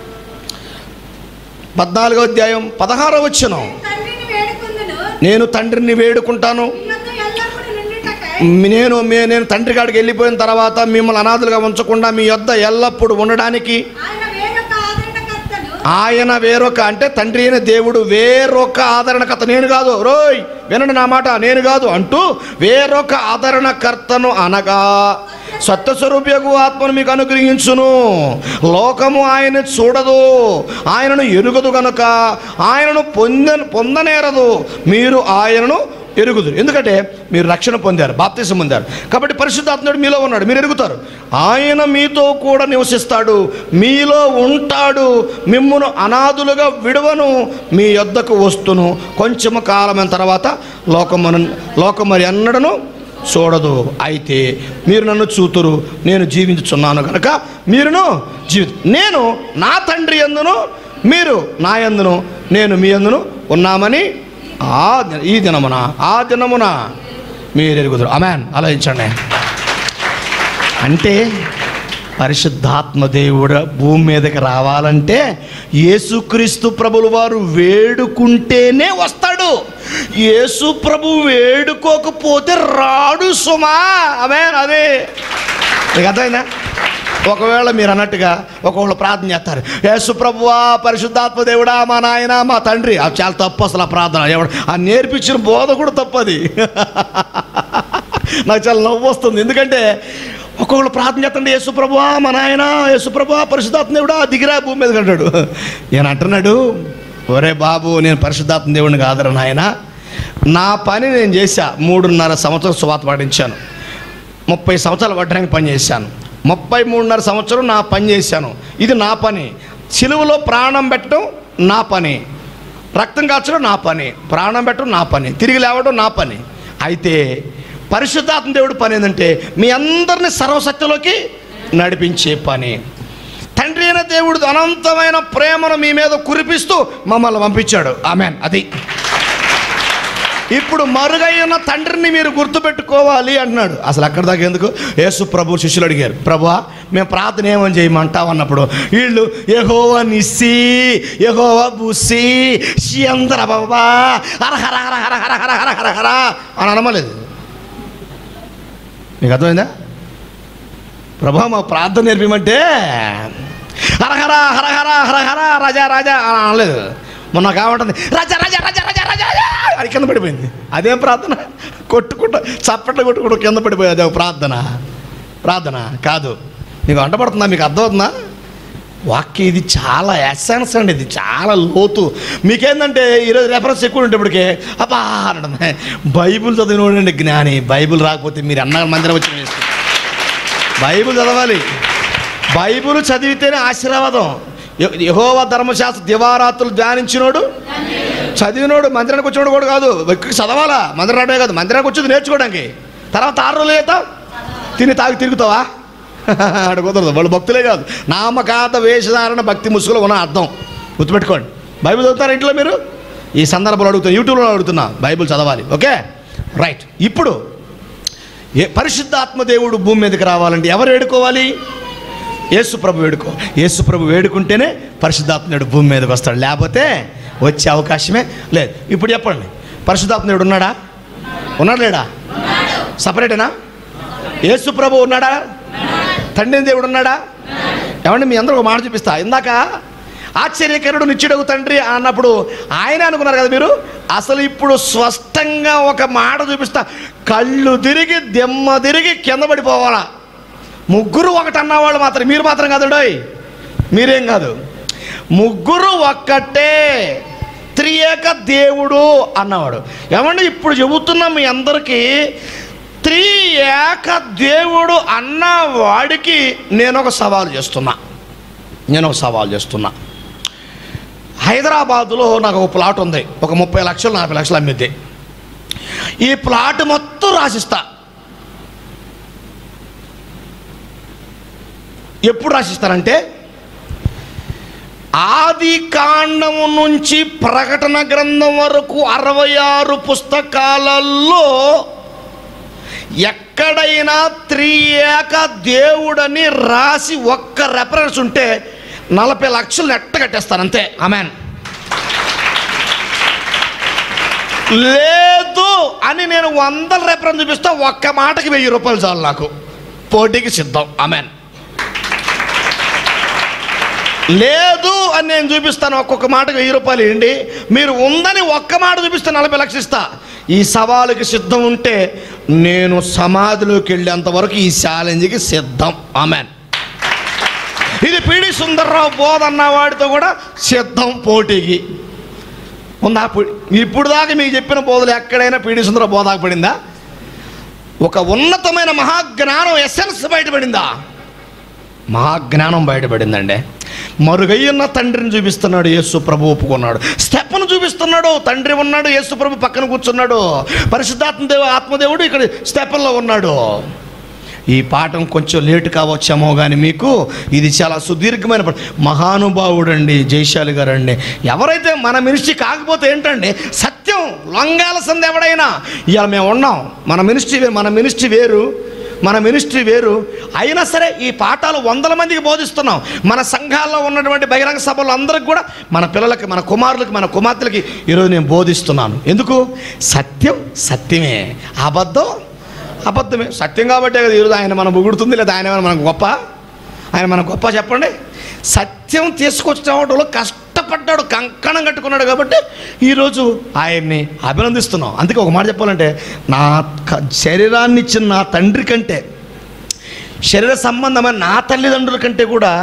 పద్నాలుగవ అధ్యాయం పదహారవ వచ్చును తండ్రిని వేడుకుందును నేను తండ్రిని వేడుకుంటాను మీ యొద్ద ఎల్లప్పుడూ నుండుటకై నేను మే నేను తండ్రి కాడికి వెళ్ళిపోయిన తర్వాత మిమ్మల్ని అనాథులుగా ఉంచకుండా మీ యొద్ద ఎల్లప్పుడూ ఉండడానికి ఆయన వేరొక ఆదరణకర్తను ఆయన వేరొక అంటే తండ్రి అయిన దేవుడు వేరొక ఆదరణకర్త నేను కాదు రోయ్ వినండి నా మాట నేను కాదు అంటూ వేరొక ఆదరణకర్తను అనగా సత్యస్వరూపకు ఆత్మను మీకు అనుగ్రహించును లోకము ఆయన చూడదు ఆయనను ఎరుగదు గనుక ఆయనను పొంద పొందనేరదు మీరు ఆయనను ఎరుగుదు ఎందుకంటే మీరు రక్షణ పొందారు బాప్తీసం పొందారు కాబట్టి పరిశుద్ధాత్ముడు మీలో ఉన్నాడు మీరు ఎరుగుతారు ఆయన మీతో కూడా నివసిస్తాడు మీలో ఉంటాడు మిమ్మును అనాథులుగా విడవను మీ యొద్దకు వస్తును కొంచెము కాలమైన తర్వాత లోకమను లోకం మరి ఎన్నడను చూడదు అయితే మీరు నన్ను చూతురు నేను జీవించుచున్నాను కనుక మీరును జీవి నేను నా తండ్రి ఎందును మీరు నా ఎందును నేను మీ ఎందును ఉన్నామని ఆ దిన- ఈ దినమున ఆ దినమున మీరు ఎరుగుదురు అమెన్ ఆలోచించండి అంటే పరిశుద్ధాత్మ దేవుడు భూమి మీదకి రావాలంటే యేసుక్రీస్తు ప్రభులు వారు వేడుకుంటేనే వస్తాడు యేసు ప్రభు వేడుకోకపోతే రాడు సుమా అమే అదే మీకు అర్థమైందా ఒకవేళ మీరు అన్నట్టుగా ఒకవేళ ప్రార్థన చేస్తారు యేసు ప్రభువా పరిశుద్ధాత్మ దేవుడా మా నాయన మా తండ్రి అది చాలా తప్పు అసలు ఆ ప్రార్థన ఎవడు ఆ నేర్పించిన బోధ కూడా తప్పది నాకు చాలా నవ్వు వస్తుంది ఎందుకంటే ఒక్కొక్కళ్ళు ప్రార్థన చేస్తుంటే యేసుప్రభువా మా నాయన యేసుప్రభువా పరిశుద్ధాత్మ దేవుడా దిగిరా భూమి మీదకి అంటాడు ఈయన అంటున్నాడు ఒరే బాబు నేను పరిశుద్ధాత్మ దేవుడిని కాదరా నాయన నా పని నేను చేశా మూడున్నర సంవత్సరం సువాత పాటించాను ముప్పై సంవత్సరాలు వడ్డానికి పని చేశాను ముప్పై మూడున్నర సంవత్సరం నా పని చేశాను ఇది నా పని సిలువలో ప్రాణం పెట్టడం నా పని రక్తం కాల్చడం నా పని ప్రాణం పెట్టడం నా పని తిరిగి లేవడం నా పని అయితే పరిశుద్ధాత్మ దేవుడు పని ఏంటంటే మీ అందరిని సర్వశక్తిలోకి నడిపించే పని తండ్రి అయిన దేవుడు అనంతమైన ప్రేమను మీ మీద కురిపిస్తూ మమ్మల్ని పంపించాడు ఆమెన్ అది ఇప్పుడు మరుగైన తండ్రిని మీరు గుర్తుపెట్టుకోవాలి అంటున్నాడు అసలు అక్కడ దాకా ఎందుకు యేసు ప్రభు శిష్యులు అడిగారు ప్రభువా మేము ప్రార్థన ఏమని చేయమంటావు అన్నప్పుడు వీళ్ళు యహోవా నిస్సి యహోవా బుస్సి షియంద్ర బాబా హర హర హర హర హర హర హర హర హర అని అనమలేదు నీకు అర్థమైందా ప్రభా మా ప్రార్థన నేర్పిమంటే హరహర హరహర హరహర రాజా రాజా అని అనలేదు మొన్న కావంటుంది రాజా రాజా రాజా రాజా రాజా రాజా అది కింద పడిపోయింది అదేం ప్రార్థన కొట్టుకుంటా చప్పట్లు కొట్టుకుంటూ కింద పడిపోయింది అదే ప్రార్థన ప్రార్థన కాదు మీకు వంట పడుతుందా మీకు అర్థమవుతుందా వాక్యం ఇది చాలా ఎసెన్స్ అండి ఇది చాలా లోతు మీకేందంటే ఈరోజు రెఫరెన్స్ ఎక్కువ ఉండేప్పటికే అబ్బా అనడం బైబిల్ చదివినోడండి జ్ఞాని బైబిల్ రాకపోతే మీరు అన్న మందిరం వచ్చి వేస్ట్. బైబిల్ చదవాలి బైబిల్ చదివితేనే ఆశీర్వాదం యె- యెహోవా ధర్మశాస్త్ర దివారాత్రులు ధ్యానించినోడు చదివినోడు మందిరానికి వచ్చినోడు కూడా కాదు ఎక్కడికి చదవాలా మందిరం రావడమే కాదు మందిరానికి వచ్చేది నేర్చుకోవడానికి తర్వాత ఆరు రోజులు చేత తిని తాగి తిరుగుతావా ఆడ కుదరదు వాళ్ళు భక్తులే కాదు నామకాత వేషధారణ భక్తి ముసుగులో ఉన్న అర్థం గుర్తుపెట్టుకోండి బైబిల్ చదువుతారా ఇంట్లో మీరు ఈ సందర్భంలో అడుగుతున్నా యూట్యూబ్లో అడుగుతున్నా బైబిల్ చదవాలి ఓకే రైట్ ఇప్పుడు ఏ పరిశుద్ధాత్మ దేవుడు భూమి మీదకి రావాలంటే ఎవరు వేడుకోవాలి యేసు ప్రభు వేడుకో యేసు ప్రభు వేడుకుంటేనే పరిశుద్ధాత్మడు భూమి మీదకి వస్తాడు లేకపోతే వచ్చే అవకాశమే లేదు ఇప్పుడు చెప్పండి పరిశుద్ధాత్మడు ఉన్నాడా ఉన్నాడు లేడా సపరేటేనా యేసు ప్రభు ఉన్నాడా తండ్రి దేవుడు ఉన్నాడా ఏమండి మీ అందరూ ఒక మాట చూపిస్తా ఇందాక ఆశ్చర్యకరుడు నిత్యుడగు తండ్రి అన్నప్పుడు ఆయన అనుకున్నారు కదా మీరు అసలు ఇప్పుడు స్పష్టంగా ఒక మాట చూపిస్తా కళ్ళు తిరిగి దెమ్మ తిరిగి కింద పడిపోవాలా ముగ్గురు ఒకటి అన్నవాళ్ళు మాత్రం మీరు మాత్రం కాదండోయ్ మీరేం కాదు ముగ్గురు ఒక్కటే త్రియేక దేవుడు అన్నవాడు ఏమండి ఇప్పుడు చెబుతున్నా మీ అందరికీ త్రి ఏక దేవుడు అన్న వాడికి నేను ఒక సవాల్ చేస్తున్నా నేను ఒక సవాల్ చేస్తున్నా హైదరాబాదులో నాకు ఒక ప్లాట్ ఉంది ఒక ముప్పై లక్షలు నలభై లక్షలు అమ్మిద్ది ఈ ప్లాట్ మొత్తం రాసిస్తా ఎప్పుడు రాసిస్తారంటే ఆది కాండము నుంచి ప్రకటన గ్రంథం వరకు అరవై ఆరు పుస్తకాలలో ఎక్కడైనా త్రియేక దేవుడని రాసి ఒక్క రెఫరెన్స్ ఉంటే నలభై లక్షలు నెట్ట కట్టేస్తాను అంతే ఆమెన్ లేదు అని నేను వందల రెఫరెన్స్ చూపిస్తా ఒక్క మాటకి వెయ్యి రూపాయలు చాలు నాకు పోటీకి సిద్ధం ఆమెన్ లేదు అని నేను చూపిస్తాను ఒక్కొక్క మాటకు వెయ్యి రూపాయలు ఇవ్వండి మీరు ఉందని ఒక్క మాట చూపిస్తే నలభై లక్షలు ఇస్తా ఈ సవాలుకి సిద్ధం ఉంటే నేను సమాధిలోకి వెళ్ళేంత వరకు ఈ ఛాలెంజ్కి సిద్ధం ఆమెన్ ఇది పిడి సుందర్రావు బోధ అన్న వాడితో కూడా సిద్ధం పోటీకి ఉందా పు- ఇప్పుడు దాకా మీకు చెప్పిన బోధలు ఎక్కడైనా పీడి సుందర బోధాకు పడిందా ఒక ఉన్నతమైన మహాజ్ఞానం ఎసెన్స్ బయటపడిందా మహాజ్ఞానం బయటపడిందండి మరుగయ్యున్న తండ్రిని చూపిస్తున్నాడు యేసు ప్రభు ఒప్పుకున్నాడు స్టెప్ను చూపిస్తున్నాడు తండ్రి ఉన్నాడు యేసు ప్రభు పక్కన కూర్చున్నాడు పరిశుద్ధాత్మ దేవ ఆత్మదేవుడు ఇక్కడ స్టెప్పల్లో ఉన్నాడు ఈ పాఠం కొంచెం లేటు కావచ్చేమో కానీ మీకు ఇది చాలా సుదీర్ఘమైన పాఠం. మహానుభావుడండి జైశాలి గారు అండి ఎవరైతే మన మినిస్ట్రీ కాకపోతే ఏంటండి సత్యం లొంగాల్సింది ఎవడైనా ఇవాళ మేము ఉన్నాం మన మినిస్ట్రీ వే- మన మినిస్ట్రీ వేరు మన మినిస్ట్రీ వేరు అయినా సరే ఈ పాఠాలు వందల మందికి బోధిస్తున్నాం మన సంఘాల్లో ఉన్నటువంటి బహిరంగ సభలు అందరికి కూడా మన పిల్లలకి మన కుమారులకి మన కుమార్తెలకి ఈరోజు నేను బోధిస్తున్నాను ఎందుకు సత్యం సత్యమే అబద్ధం అబద్ధమే సత్యం కాబట్టే కదా ఈరోజు ఆయన మనం పొగుడుతుంది లేదా ఆయన ఏమైనా మనకు గొప్ప ఆయన మనకు గొప్ప చెప్పండి సత్యం తీసుకొచ్చడంలో కష్టపడ్డాడు కంకణం కట్టుకున్నాడు కాబట్టి ఈరోజు ఆయన్ని అభినందిస్తున్నాం అందుకే ఒక మాట చెప్పాలంటే నా క- శరీరాన్ని ఇచ్చిన నా తండ్రి కంటే శరీర సంబంధమైన నా తల్లిదండ్రుల కంటే కూడా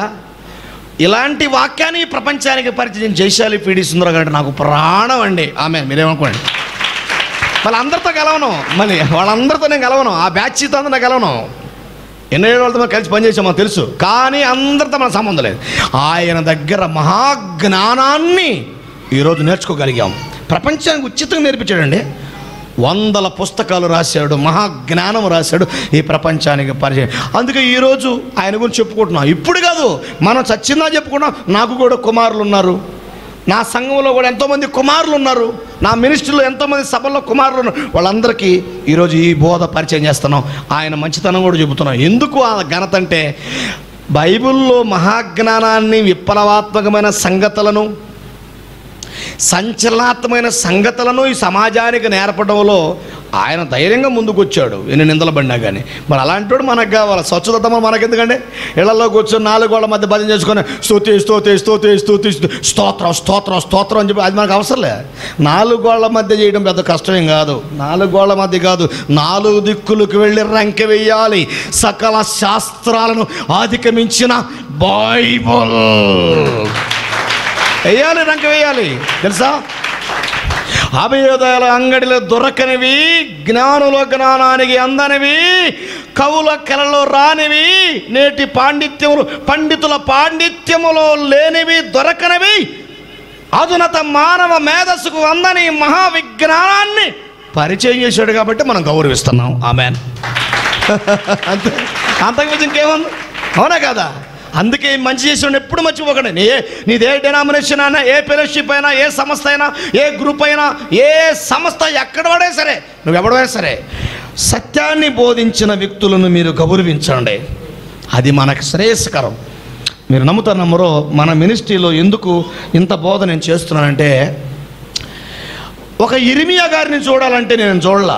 ఇలాంటి వాక్యాన్ని ఈ ప్రపంచానికి పరిచయం జైశాలి పీడి సుందర గారు నాకు ప్రాణం అండి ఆమె మీరేమనుకోండి మళ్ళీ అందరితో కలవను మళ్ళీ వాళ్ళందరితో నేను కలవను ఆ బ్యాచ్తో అందరూ నేను కలవను ఎన్నో ఏళ్ళ వాళ్ళతో మనం కలిసి పనిచేసాం మనకు తెలుసు కానీ అందరితో మన సంబంధం లేదు ఆయన దగ్గర మహాజ్ఞానాన్ని ఈరోజు నేర్చుకోగలిగాం ప్రపంచానికి ఉచితంగా నేర్పించాడండి వందల పుస్తకాలు రాశాడు మహాజ్ఞానం రాశాడు ఈ ప్రపంచానికి పరిచయం అందుకే ఈరోజు ఆయన గురించి చెప్పుకుంటున్నాం ఇప్పుడు కాదు మనం చచ్చిందా చెప్పుకున్నాం నాకు కూడా కుమారులు ఉన్నారు నా సంఘంలో కూడా ఎంతోమంది కుమారులు ఉన్నారు నా మినిస్ట్రీలో ఎంతోమంది సభల్లో కుమారులు ఉన్నారు వాళ్ళందరికీ ఈరోజు ఈ బోధ పరిచయం చేస్తున్నాం ఆయన మంచితనం కూడా చెబుతున్నాం ఎందుకు ఆ ఘనత అంటే బైబిల్లో మహాజ్ఞానాన్ని విప్లవాత్మకమైన సంగతులను సంచలనాత్మకమైన సంగతులను ఈ సమాజానికి నేర్పడంలో ఆయన ధైర్యంగా ముందుకు వచ్చాడు ఎన్ని నిందలు పడినా కానీ మరి అలాంటి వాడు మనకు కావాలి స్వచ్ఛత మనకి ఎందుకంటే ఇళ్లలో కూర్చొని నాలుగు వాళ్ళ మధ్య భజన చేసుకొని స్తోతి స్తోతి స్తోతి స్తోతి స్తు- స్తోత్రం స్తోత్రం స్తోత్రం అని చెప్పి అది మనకు అవసరం లే నాలుగు గోళ్ల మధ్య చేయడం పెద్ద కష్టమేం కాదు నాలుగు గోళ్ల మధ్య కాదు నాలుగు దిక్కులకు వెళ్ళి రంకె వేయాలి సకల శాస్త్రాలను అధిగమించిన బైబుల్ వేయాలి రంక వేయాలి తెలుసా అభయోదయాల అంగడిలో దొరకనివి జ్ఞానుల జ్ఞానానికి అందనివి కవుల కలలో రానివి నేటి పాండిత్యములు పండితుల పాండిత్యములో లేనివి దొరకనివి అధునత మానవ మేధస్సుకు అందని మహావిజ్ఞానాన్ని పరిచయం చేశాడు కాబట్టి మనం గౌరవిస్తున్నాం ఆమెన్ అంతే అంతకుమించి ఇంకేముంది అవునా కదా అందుకే మంచి చేసిన ఎప్పుడు మర్చిపోకండి ఏ నీదే డెనామినేషన్ అయినా ఏ ఫెలోషిప్ అయినా ఏ సంస్థ అయినా ఏ గ్రూప్ అయినా ఏ సంస్థ ఎక్కడ పడే సరే నువ్వు ఎవడైనా సరే సత్యాన్ని బోధించిన వ్యక్తులను మీరు గౌరవించండి అది మనకు శ్రేయస్కరం మీరు నమ్ముతారు నమ్మరో మన మినిస్ట్రీలో ఎందుకు ఇంత బోధ నేను చేస్తున్నానంటే ఒక ఇరిమియా గారిని చూడాలంటే నేను చూడలా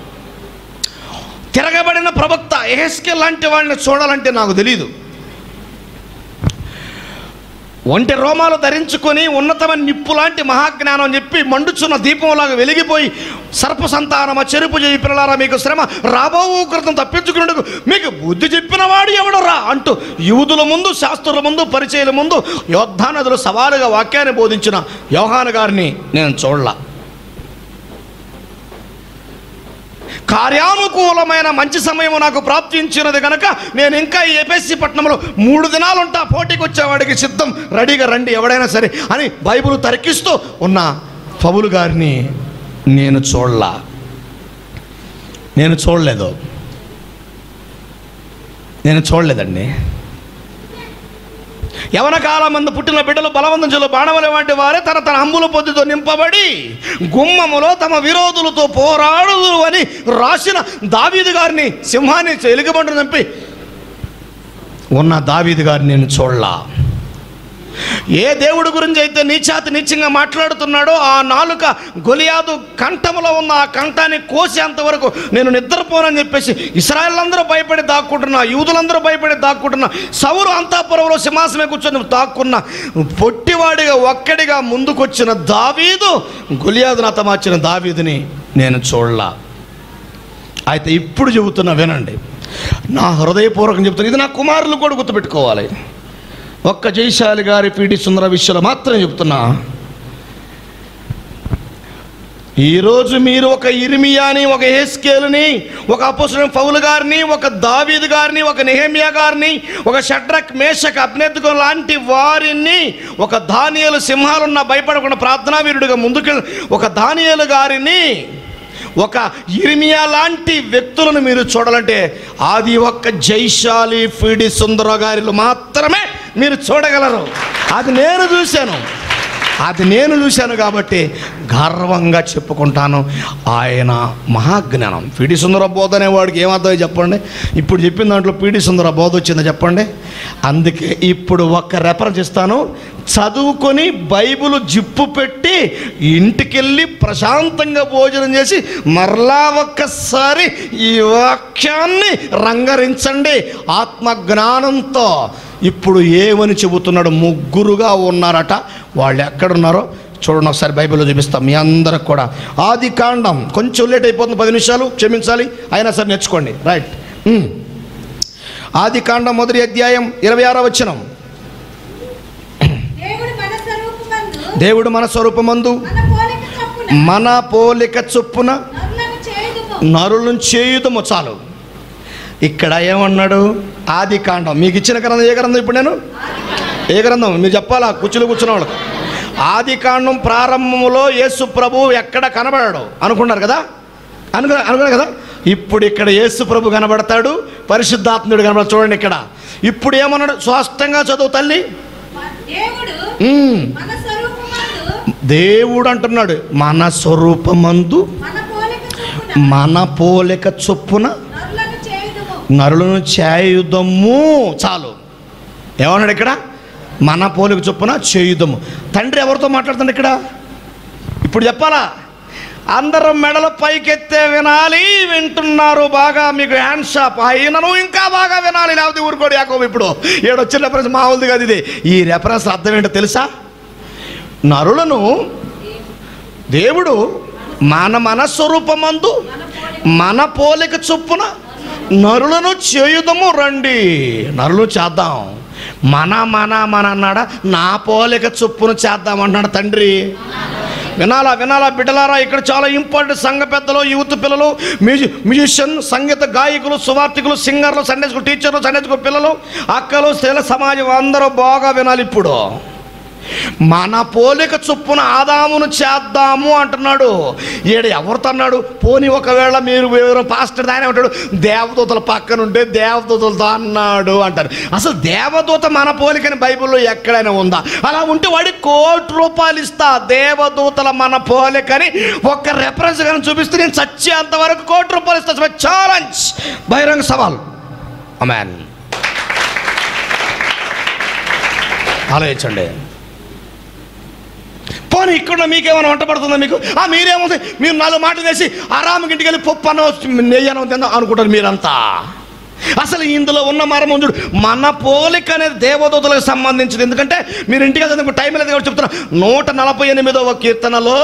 తిరగబడిన ప్రవక్త ఎహెస్కే లాంటి వాడిని చూడాలంటే నాకు తెలియదు ఒంటి రోమాలు ధరించుకొని ఉన్నతమైన నిప్పు లాంటి మహాజ్ఞానం అని చెప్పి మండుచున్న దీపంలాగా వెలిగిపోయి సర్ప సంతానమ చెరుపు చేయి పిల్లలారా మీకు శ్రమ రాబో కృతం తప్పించుకున్నట్టుకు మీకు బుద్ధి చెప్పిన వాడు ఎవడు రా అంటూ యూదుల ముందు శాస్త్రుల ముందు పరిచయాల ముందు యోద్ధానదులు సవాలుగా వాక్యాన్ని బోధించిన యోహాను గారిని నేను చూడలా కార్యానుకూలమైన మంచి సమయం నాకు ప్రాప్తించినది కనుక నేను ఇంకా ఈ ఎపిఎస్సి పట్టణంలో మూడు దినాలు ఉంటా పోటీకి వచ్చేవాడికి సిద్ధం రెడీగా రండి ఎవడైనా సరే అని బైబిల్ తర్కిస్తూ ఉన్న పౌలు గారిని నేను చూడలా నేను చూడలేదు నేను చూడలేదండి యవన కాలం మందు పుట్టిన బిడ్డలు బలవంతులు బాణవల వంటి వారే తన తన హంబుల పొద్దుతో నింపబడి గుమ్మములో తమ విరోధులతో పోరాడుదురు అని రాసిన దావీదు గారిని సింహాన్ని ఎలుగుబంటు చంపి ఉన్న దావీదు గారిని నేను చూడలా ఏ దేవుడి గురించి అయితే నీచాతి నీచంగా మాట్లాడుతున్నాడో ఆ నాలుక గొలియాదు కంఠములో ఉన్న ఆ కంఠాన్ని కోసేంత వరకు నేను నిద్రపోనని చెప్పేసి ఇస్రాయల్ అందరూ భయపడి దాక్కుంటున్నా యూదులందరూ భయపడి దాక్కుంటున్నా సౌరు అంతాపురంలో సింహాసమే కూర్చొని దాక్కున్న పొట్టివాడిగా ఒక్కడిగా ముందుకొచ్చిన దావీదు గొలియాదు నాత మార్చిన దావీదుని నేను చూడలా అయితే ఇప్పుడు చెబుతున్నా వినండి నా హృదయపూర్వకం చెబుతున్నా ఇది నా కుమారులు కూడా గుర్తుపెట్టుకోవాలి ఒక్క జయశాలి గారి పీడి సుందర విషయంలో మాత్రం చెప్తున్నా ఈరోజు మీరు ఒక ఇర్మియాని ఒక హెస్కేలుని ఒక అపోసిన పౌలు గారిని ఒక దావీదు గారిని ఒక నెహమియా గారిని ఒక షడ్రక్ మేషక్ అభినేతకం లాంటి వారిని ఒక దానియలు సింహాలున్న భయపడకుండా ప్రార్థనా వీరుడిగా ముందుకెళ్ళి ఒక దానియలు గారిని ఒక ఇర్మియా లాంటి వ్యక్తులను మీరు చూడాలంటే అది ఒక్క జైశాలి ఫిడి సుందర గారిలో మాత్రమే మీరు చూడగలరు అది నేను చూశాను అది నేను చూశాను కాబట్టి గర్వంగా చెప్పుకుంటాను ఆయన మహాజ్ఞానం పీడి సుందర బోధ అనేవాడికి ఏమర్థమో చెప్పండి ఇప్పుడు చెప్పిన దాంట్లో పీడి సుందర బోధ వచ్చిందో చెప్పండి అందుకే ఇప్పుడు ఒక్క రెఫరెన్స్ ఇస్తాను చదువుకొని బైబిల్ జిప్పు పెట్టి ఇంటికెళ్ళి ప్రశాంతంగా భోజనం చేసి మరలా ఒక్కసారి ఈ వాక్యాన్ని రంగరించండి ఆత్మ జ్ఞానంతో ఇప్పుడు ఏమని చెబుతున్నాడు ముగ్గురుగా ఉన్నారట వాళ్ళు ఎక్కడున్నారో చూడండి ఒకసారి బైబిల్లో చూపిస్తాం మీ అందరికి కూడా ఆది కాండం కొంచెం లేట్ అయిపోతుంది పది నిమిషాలు క్షమించాలి అయినా సరే నేర్చుకోండి రైట్ ఉమ్. ఆది కాండం మొదటి అధ్యాయం ఇరవై ఆరో వచ్చినం దేవుడు మన స్వరూపమందు దేవుడు మన స్వరూపమందు మన పోలిక చొప్పున మన పోలిక చొప్పున నరులను చేయుదుము నరులను చేయుదము చాలు ఇక్కడ ఏమన్నాడు ఆది కాండం మీకు ఇచ్చిన గ్రంథం ఏ గ్రంథం ఇప్పుడు నేను ఏ గ్రంథం మీరు చెప్పాలా కుర్చీలో కూర్చున్న వాళ్ళకి ఆది కాండం ప్రారంభంలో యేసు ప్రభు ఎక్కడ కనబడాడు అనుకున్నారు కదా అనుకు అనుకున్నారు కదా ఇప్పుడు ఇక్కడ యేసు ప్రభు కనబడతాడు పరిశుద్ధాత్ముడు కనబడ చూడండి ఇక్కడ ఇప్పుడు ఏమన్నాడు స్పష్టంగా చదువు తల్లి దేవుడు ఉమ్, మన స్వరూపమందు దేవుడు అంటున్నాడు మన స్వరూపమందు మన పోలిక చొప్పున మన పోలిక చొప్పున నరులను చేయుదుము నరులను చేయుదము చాలు ఏమన్నాడు ఇక్కడ మన పోలిక చొప్పున చేయుదము తండ్రి ఎవరితో మాట్లాడుతాడు ఇక్కడ ఇప్పుడు చెప్పాలా అందరూ మెడలు పైకెత్తే వినాలి వింటున్నారు బాగా మీకు హ్యాండ్ షాప్ అయినను ఇంకా బాగా వినాలి లేకపోతే ఊరుకోడు యాకోబు ఇప్పుడు ఏడొచ్చిన రెఫరెన్స్ మామూలుది కాదు ఇది ఈ రెఫరెన్స్ అర్థం ఏంటో తెలుసా నరులను దేవుడు మన మన స్వరూపమందు మన పోలిక చొప్పున నరులను చేయుదము రండి నరులు చేద్దాం మన మన మన అన్నాడా నా పోలిక చొప్పున చేద్దాం అంటున్నాడు తండ్రి వినాలా వినాలా బిడ్డలారా ఇక్కడ చాలా ఇంపార్టెంట్ సంఘ పెద్దలు యూత్ పిల్లలు మ్యూజి మ్యూజిషియన్ సంగీత గాయకులు సువార్థికులు సింగర్లు సండే స్కూల్ టీచర్లు సండే స్కూల్ పిల్లలు అక్కలు స్త్రీల సమాజం అందరూ బాగా వినాలి ఇప్పుడు మన పోలిక చొప్పున ఆదామును చేద్దాము అంటున్నాడు ఈడ ఎవరితో అన్నాడు పోని ఒకవేళ మీరు ఎవరు పాస్టర్ ఆయన అంటాడు దేవదూతల పక్కన ఉంటే దేవదూతలతో అన్నాడు అంటారు అసలు దేవదూత మన పోలికని బైబిల్లో ఎక్కడైనా ఉందా అలా ఉంటే వాడికి కోటి రూపాయలు ఇస్తా దేవదూతల మన పోలికని ఒక్క రెఫరెన్స్ కానీ చూపిస్తే నేను చచ్చేంత వరకు కోటి రూపాయలు ఇస్తా ఛాలెంజ్ బహిరంగ సవాల్ అమ్యాన్ ఆలోచించండి పోనీ ఇక్కడ మీకేమైనా వంట పడుతుందా మీకు ఆ మీరేమవుతుంది మీరు నాలుగు మాటలు వేసి ఆరామకి ఇంటికి వెళ్ళి పప్పు అన్న నెయ్యి అన్నం తిందాం అనుకుంటారు మీరంతా అసలు ఇందులో ఉన్న మరమ చూడు మన పోలిక అనేది దేవదూతలకు సంబంధించింది ఎందుకంటే మీరు ఇంటికి వెళ్తే టైం లేదు కాబట్టి చెప్తున్నా నూట నలభై ఎనిమిదవ కీర్తనలో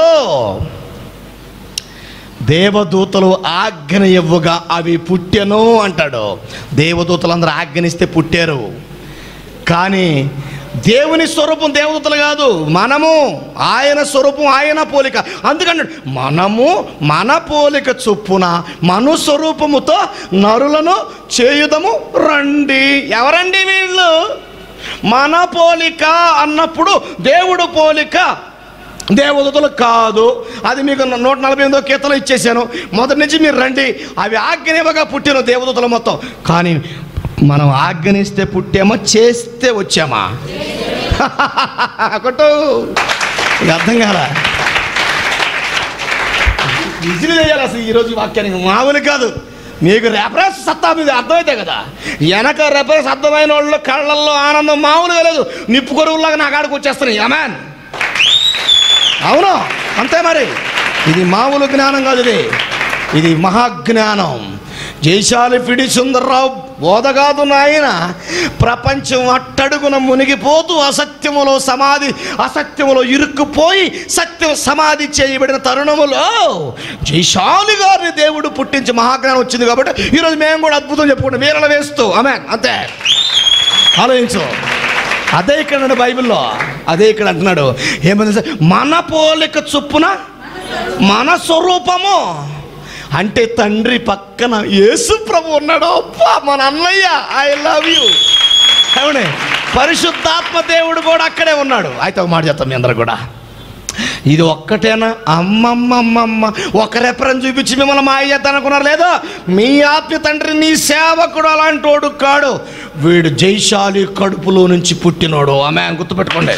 దేవదూతలు ఆజ్ఞ ఇవ్వగా అవి పుట్టెను అంటాడు దేవదూతలందరూ ఆజ్ఞనిస్తే పుట్టారు కానీ దేవుని స్వరూపం దేవదూతలు కాదు మనము ఆయన స్వరూపం ఆయన పోలిక అందుకన్నాడు మనము మన పోలిక చొప్పున మను స్వరూపముతో నరులను చేయుదము రండి ఎవరండి వీళ్ళు మన పోలిక అన్నప్పుడు దేవుడు పోలిక దేవదూతలు కాదు అది మీకు నూట నలభై ఎనిమిదో కీర్తన ఇచ్చేసాను మొదటి నుంచి మీరు రండి అవి ఆజ్ఞనివ్వగా పుట్టిన దేవదూతలు మొత్తం కానీ మనం ఆజ్ఞనిస్తే పుట్టామా చేస్తే వచ్చామా కొట్టు ఇది అర్థం కాల విజిల్ వేయాలి అసలు ఈరోజు ఈ వాక్యానికి మామూలు కాదు మీకు రెఫరెన్స్ సత్తా మీద అర్థమైతే కదా వెనక రెఫరెన్స్ అర్థమైన వాళ్ళు కళ్ళల్లో ఆనందం మామూలుగా లేదు నిప్పు కొరువులాగా నా కాడికి వచ్చేస్తున్నాయి అమాన్ అవును అంతే మరి ఇది మామూలు జ్ఞానం కాదు ఇది ఇది మహాజ్ఞానం జైశాలి పిడి సుందర్రావు బోధ కాదు నాయన ప్రపంచం అట్టడుగున మునిగిపోతూ అసత్యములో సమాధి అసత్యములో ఇరుక్కుపోయి సత్యం సమాధి చేయబడిన తరుణములో జైశాలి గారిని దేవుడు పుట్టించి మహాజ్ఞానం వచ్చింది కాబట్టి ఈరోజు మేము కూడా అద్భుతం చెప్పుకుంటాం వీరల వేస్తూ ఆమె అంతే ఆలోచించు అదే ఇక్కడ ఉన్నాడు బైబిల్లో అదే ఇక్కడ అంటున్నాడు ఏమంది సార్? మన పోలిక చొప్పున మన స్వరూపము అంటే తండ్రి పక్కన యేసు ప్రభు ఉన్నాడు అప్పా మన అన్నయ్య ఐ లవ్ యూ అవునే పరిశుద్ధాత్మ దేవుడు కూడా అక్కడే ఉన్నాడు అయితే ఒక మాట చెప్తాం మీ అందరూ కూడా ఇది ఒక్కటేనా అమ్మమ్మమ్మమ్మ ఒక రెఫరెన్స్ చూపించి మిమ్మల్ని మాయ చేద్దాం అనుకున్నారు లేదో మీ ఆత్మ తండ్రి నీ సేవకుడు అలాంటి వాడు కాడు వీడు జైశాలి కడుపులో నుంచి పుట్టినోడు ఆమె గుర్తుపెట్టుకోండి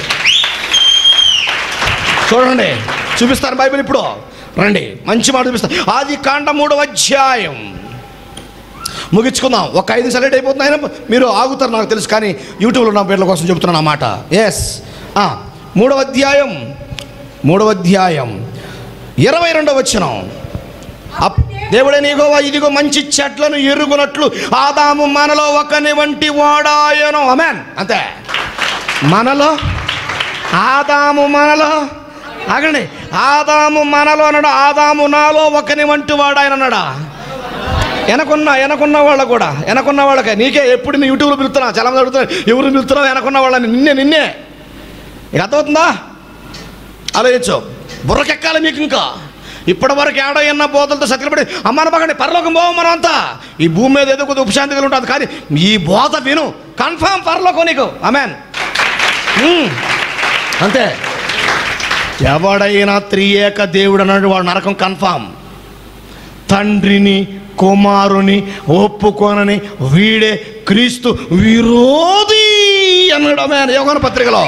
చూడండి చూపిస్తాను బైబిల్ ఇప్పుడు రండి మంచి మాట చూపిస్తాను ఆది కాండ మూడవ అధ్యాయం ముగించుకుందాం ఒక ఐదు సెలెక్ట్ అయిపోతుంది ఆయన మీరు ఆగుతారు నాకు తెలుసు కానీ యూట్యూబ్లో నా పేర్ల కోసం చెబుతున్నాను అన్నమాట ఎస్ మూడవ అధ్యాయం మూడవ అధ్యాయం ఇరవై రెండవ వచ్చినం అప్ దేవుడే నీగోవా ఇదిగో మంచి చెట్లను ఎరుగునట్లు ఆదాము మనలో ఒకని వంటి వాడాయను అమెన్ అంతే మనలో ఆదాము మనలో ఆగండి ఆదాము మనలో అన్నాడు ఆదాము నాలో ఒకని వంటి వాడాయన అన్నాడా వెనకున్న వెనకున్న వాళ్ళ కూడా వెనకున్న వాళ్ళకే నీకే ఎప్పుడు నీ యూట్యూబ్లో పిలుస్తున్నా చాలా మంది అడుగుతున్నారు ఎవరు పిలుస్తున్నావు వెనకున్న వాళ్ళని నిన్నే నిన్నే ఇక అర్థమవుతుందా ఆలోచించు బుర్రకెక్కాలి మీకు ఇంకా ఇప్పటి వరకు ఏడో ఎన్న బోధలతో సత్యపడి అమ్మన పగండి పరలోకం పోవం మనం అంతా ఈ భూమి మీద ఏదో కొద్దిగా ఉపశాంతి కలిగి ఉంటుంది కానీ ఈ బోధ విను కన్ఫామ్ పరలోకం నీకు అమెన్ అంతే ఎవడైనా త్రియేక దేవుడు అన్నాడు వాడు నరకం కన్ఫామ్ తండ్రిని కుమారుని ఒప్పుకోనని వీడే క్రీస్తు విరోధి అన్నాడు ఆమె యోగన పత్రికలో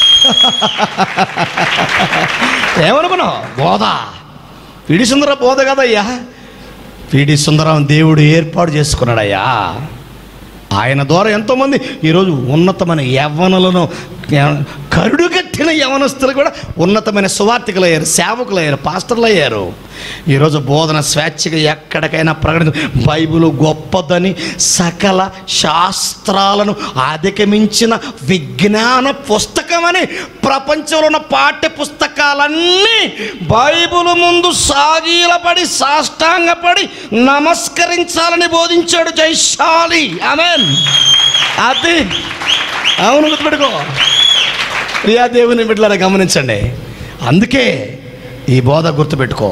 ఏమనుకున్నావు బోధ పిడి సుందర బోధ కదయ్యా పిడి సుందరం దేవుడు ఏర్పాటు చేసుకున్నాడయ్యా ఆయన ద్వారా ఎంతోమంది ఈరోజు ఉన్నతమైన యవ్వనులను కరుడు కట్టిన యవనస్తులు కూడా ఉన్నతమైన సువార్థికులు అయ్యారు సేవకులు అయ్యారు పాస్టర్లు అయ్యారు ఈరోజు బోధన స్వేచ్ఛగా ఎక్కడికైనా ప్రకటన బైబిల్ గొప్పదని సకల శాస్త్రాలను అధిగమించిన విజ్ఞాన పుస్తకమని ప్రపంచంలో ఉన్న పాఠ్య పుస్తకాలన్నీ బైబిల్ ముందు సాగీలపడి సాష్టాంగపడి నమస్కరించాలని బోధించాడు జైశాలి ఆమెన్ అది అవును గుర్తుపెట్టుకో ప్రియా దేవుని బిడ్డలారా గమనించండి అందుకే ఈ బోధ గుర్తుపెట్టుకో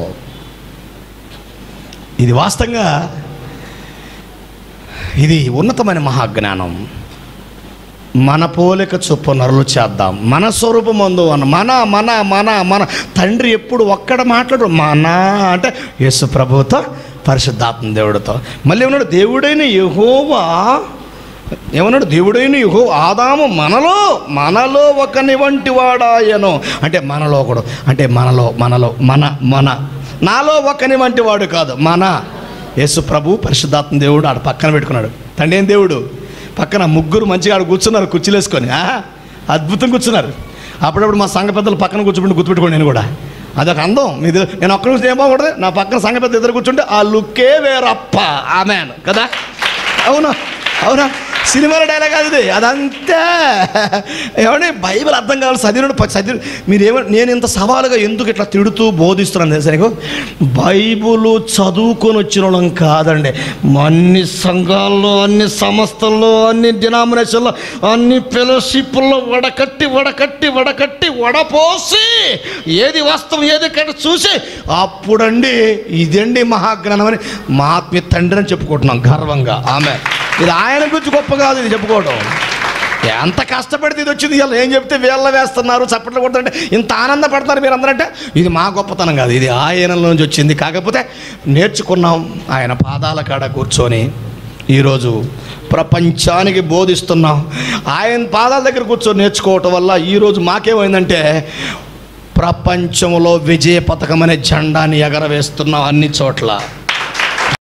ఇది వాస్తవంగా ఇది ఉన్నతమైన మహాజ్ఞానం మన పోలిక చొప్పు నరులు చేద్దాం మన స్వరూపమందు అన్న మన మన మన మన తండ్రి ఎప్పుడు ఒక్కడ మాట్లాడు మన అంటే యేసు ప్రభుతో పరిశుద్ధాత్మ దేవుడితో మళ్ళీ ఏమన్నాడు దేవుడైన యెహోవా ఏమన్నాడు దేవుడైన యెహో ఆదాము మనలో మనలో ఒకని వంటి వాడాయను అంటే మనలో ఒకడు అంటే మనలో మనలో మన మన నాలో ఒకని వంటి వాడు కాదు మన యేసు ప్రభు పరిశుద్ధాత్మ దేవుడు ఆడ పక్కన పెట్టుకున్నాడు తండ్రి ఏం దేవుడు పక్కన ముగ్గురు మంచిగా ఆడ కూర్చున్నారు కుర్చీలు వేసుకొని ఆ? అద్భుతం కూర్చున్నారు అప్పుడప్పుడు మా సంఘ పెద్దలు పక్కన కూర్చోబెట్టి గుర్తుపెట్టుకోండి నేను కూడా అదొక అందం మీది నేను ఒక్క నిమిషం ఏం బాగుండదు నా పక్కన సంఘ పెద్ద ఇద్దరు కూర్చుంటే ఆ లుక్కే వేరప్ప ఆమె కదా అవునా అవునా సినిమాల డైలాగ్ అది ఇది. అదంతే ఏమంటే బైబిల్ అర్థం కావాలి చదివినప్పుడు ప- చదివి మీరేమో నేను ఇంత సవాలుగా ఎందుకు ఇట్లా తిడుతూ బోధిస్తున్నాను తెలుసా నీకు బైబుల్ చదువుకొని వచ్చిన వాళ్ళం కాదండి అన్ని సంఘాల్లో అన్ని సంస్థల్లో అన్ని డినామినేషన్లో అన్ని ఫెలోషిప్లో వడకట్టి వడకట్టి వడకట్టి వడపోసి ఏది వాస్తవం ఏది కట్టి చూసి అప్పుడండి ఇదండి మహాజ్ఞానం అని మా ఆత్మీయ తండ్రి అని చెప్పుకుంటున్నాం గర్వంగా ఆమె ఇది ఆయన గురించి గొప్ప కాదు ఇది చెప్పుకోవడం ఎంత కష్టపడితే ఇది వచ్చింది వీళ్ళు ఏం చెప్తే వీళ్ళ వేస్తున్నారు చప్పట్లు కొడుతుంటే ఇంత ఆనందపడతారు మీరు అందరంటే ఇది మా గొప్పతనం కాదు ఇది ఆయన నుంచి వచ్చింది కాకపోతే నేర్చుకున్నాం ఆయన పాదాల కాడ కూర్చొని ఈరోజు ప్రపంచానికి బోధిస్తున్నాం ఆయన పాదాల దగ్గర కూర్చొని నేర్చుకోవటం వల్ల ఈరోజు మాకేమైందంటే ప్రపంచంలో విజయ పథకం అనే జెండాని ఎగరవేస్తున్నాం అన్ని చోట్ల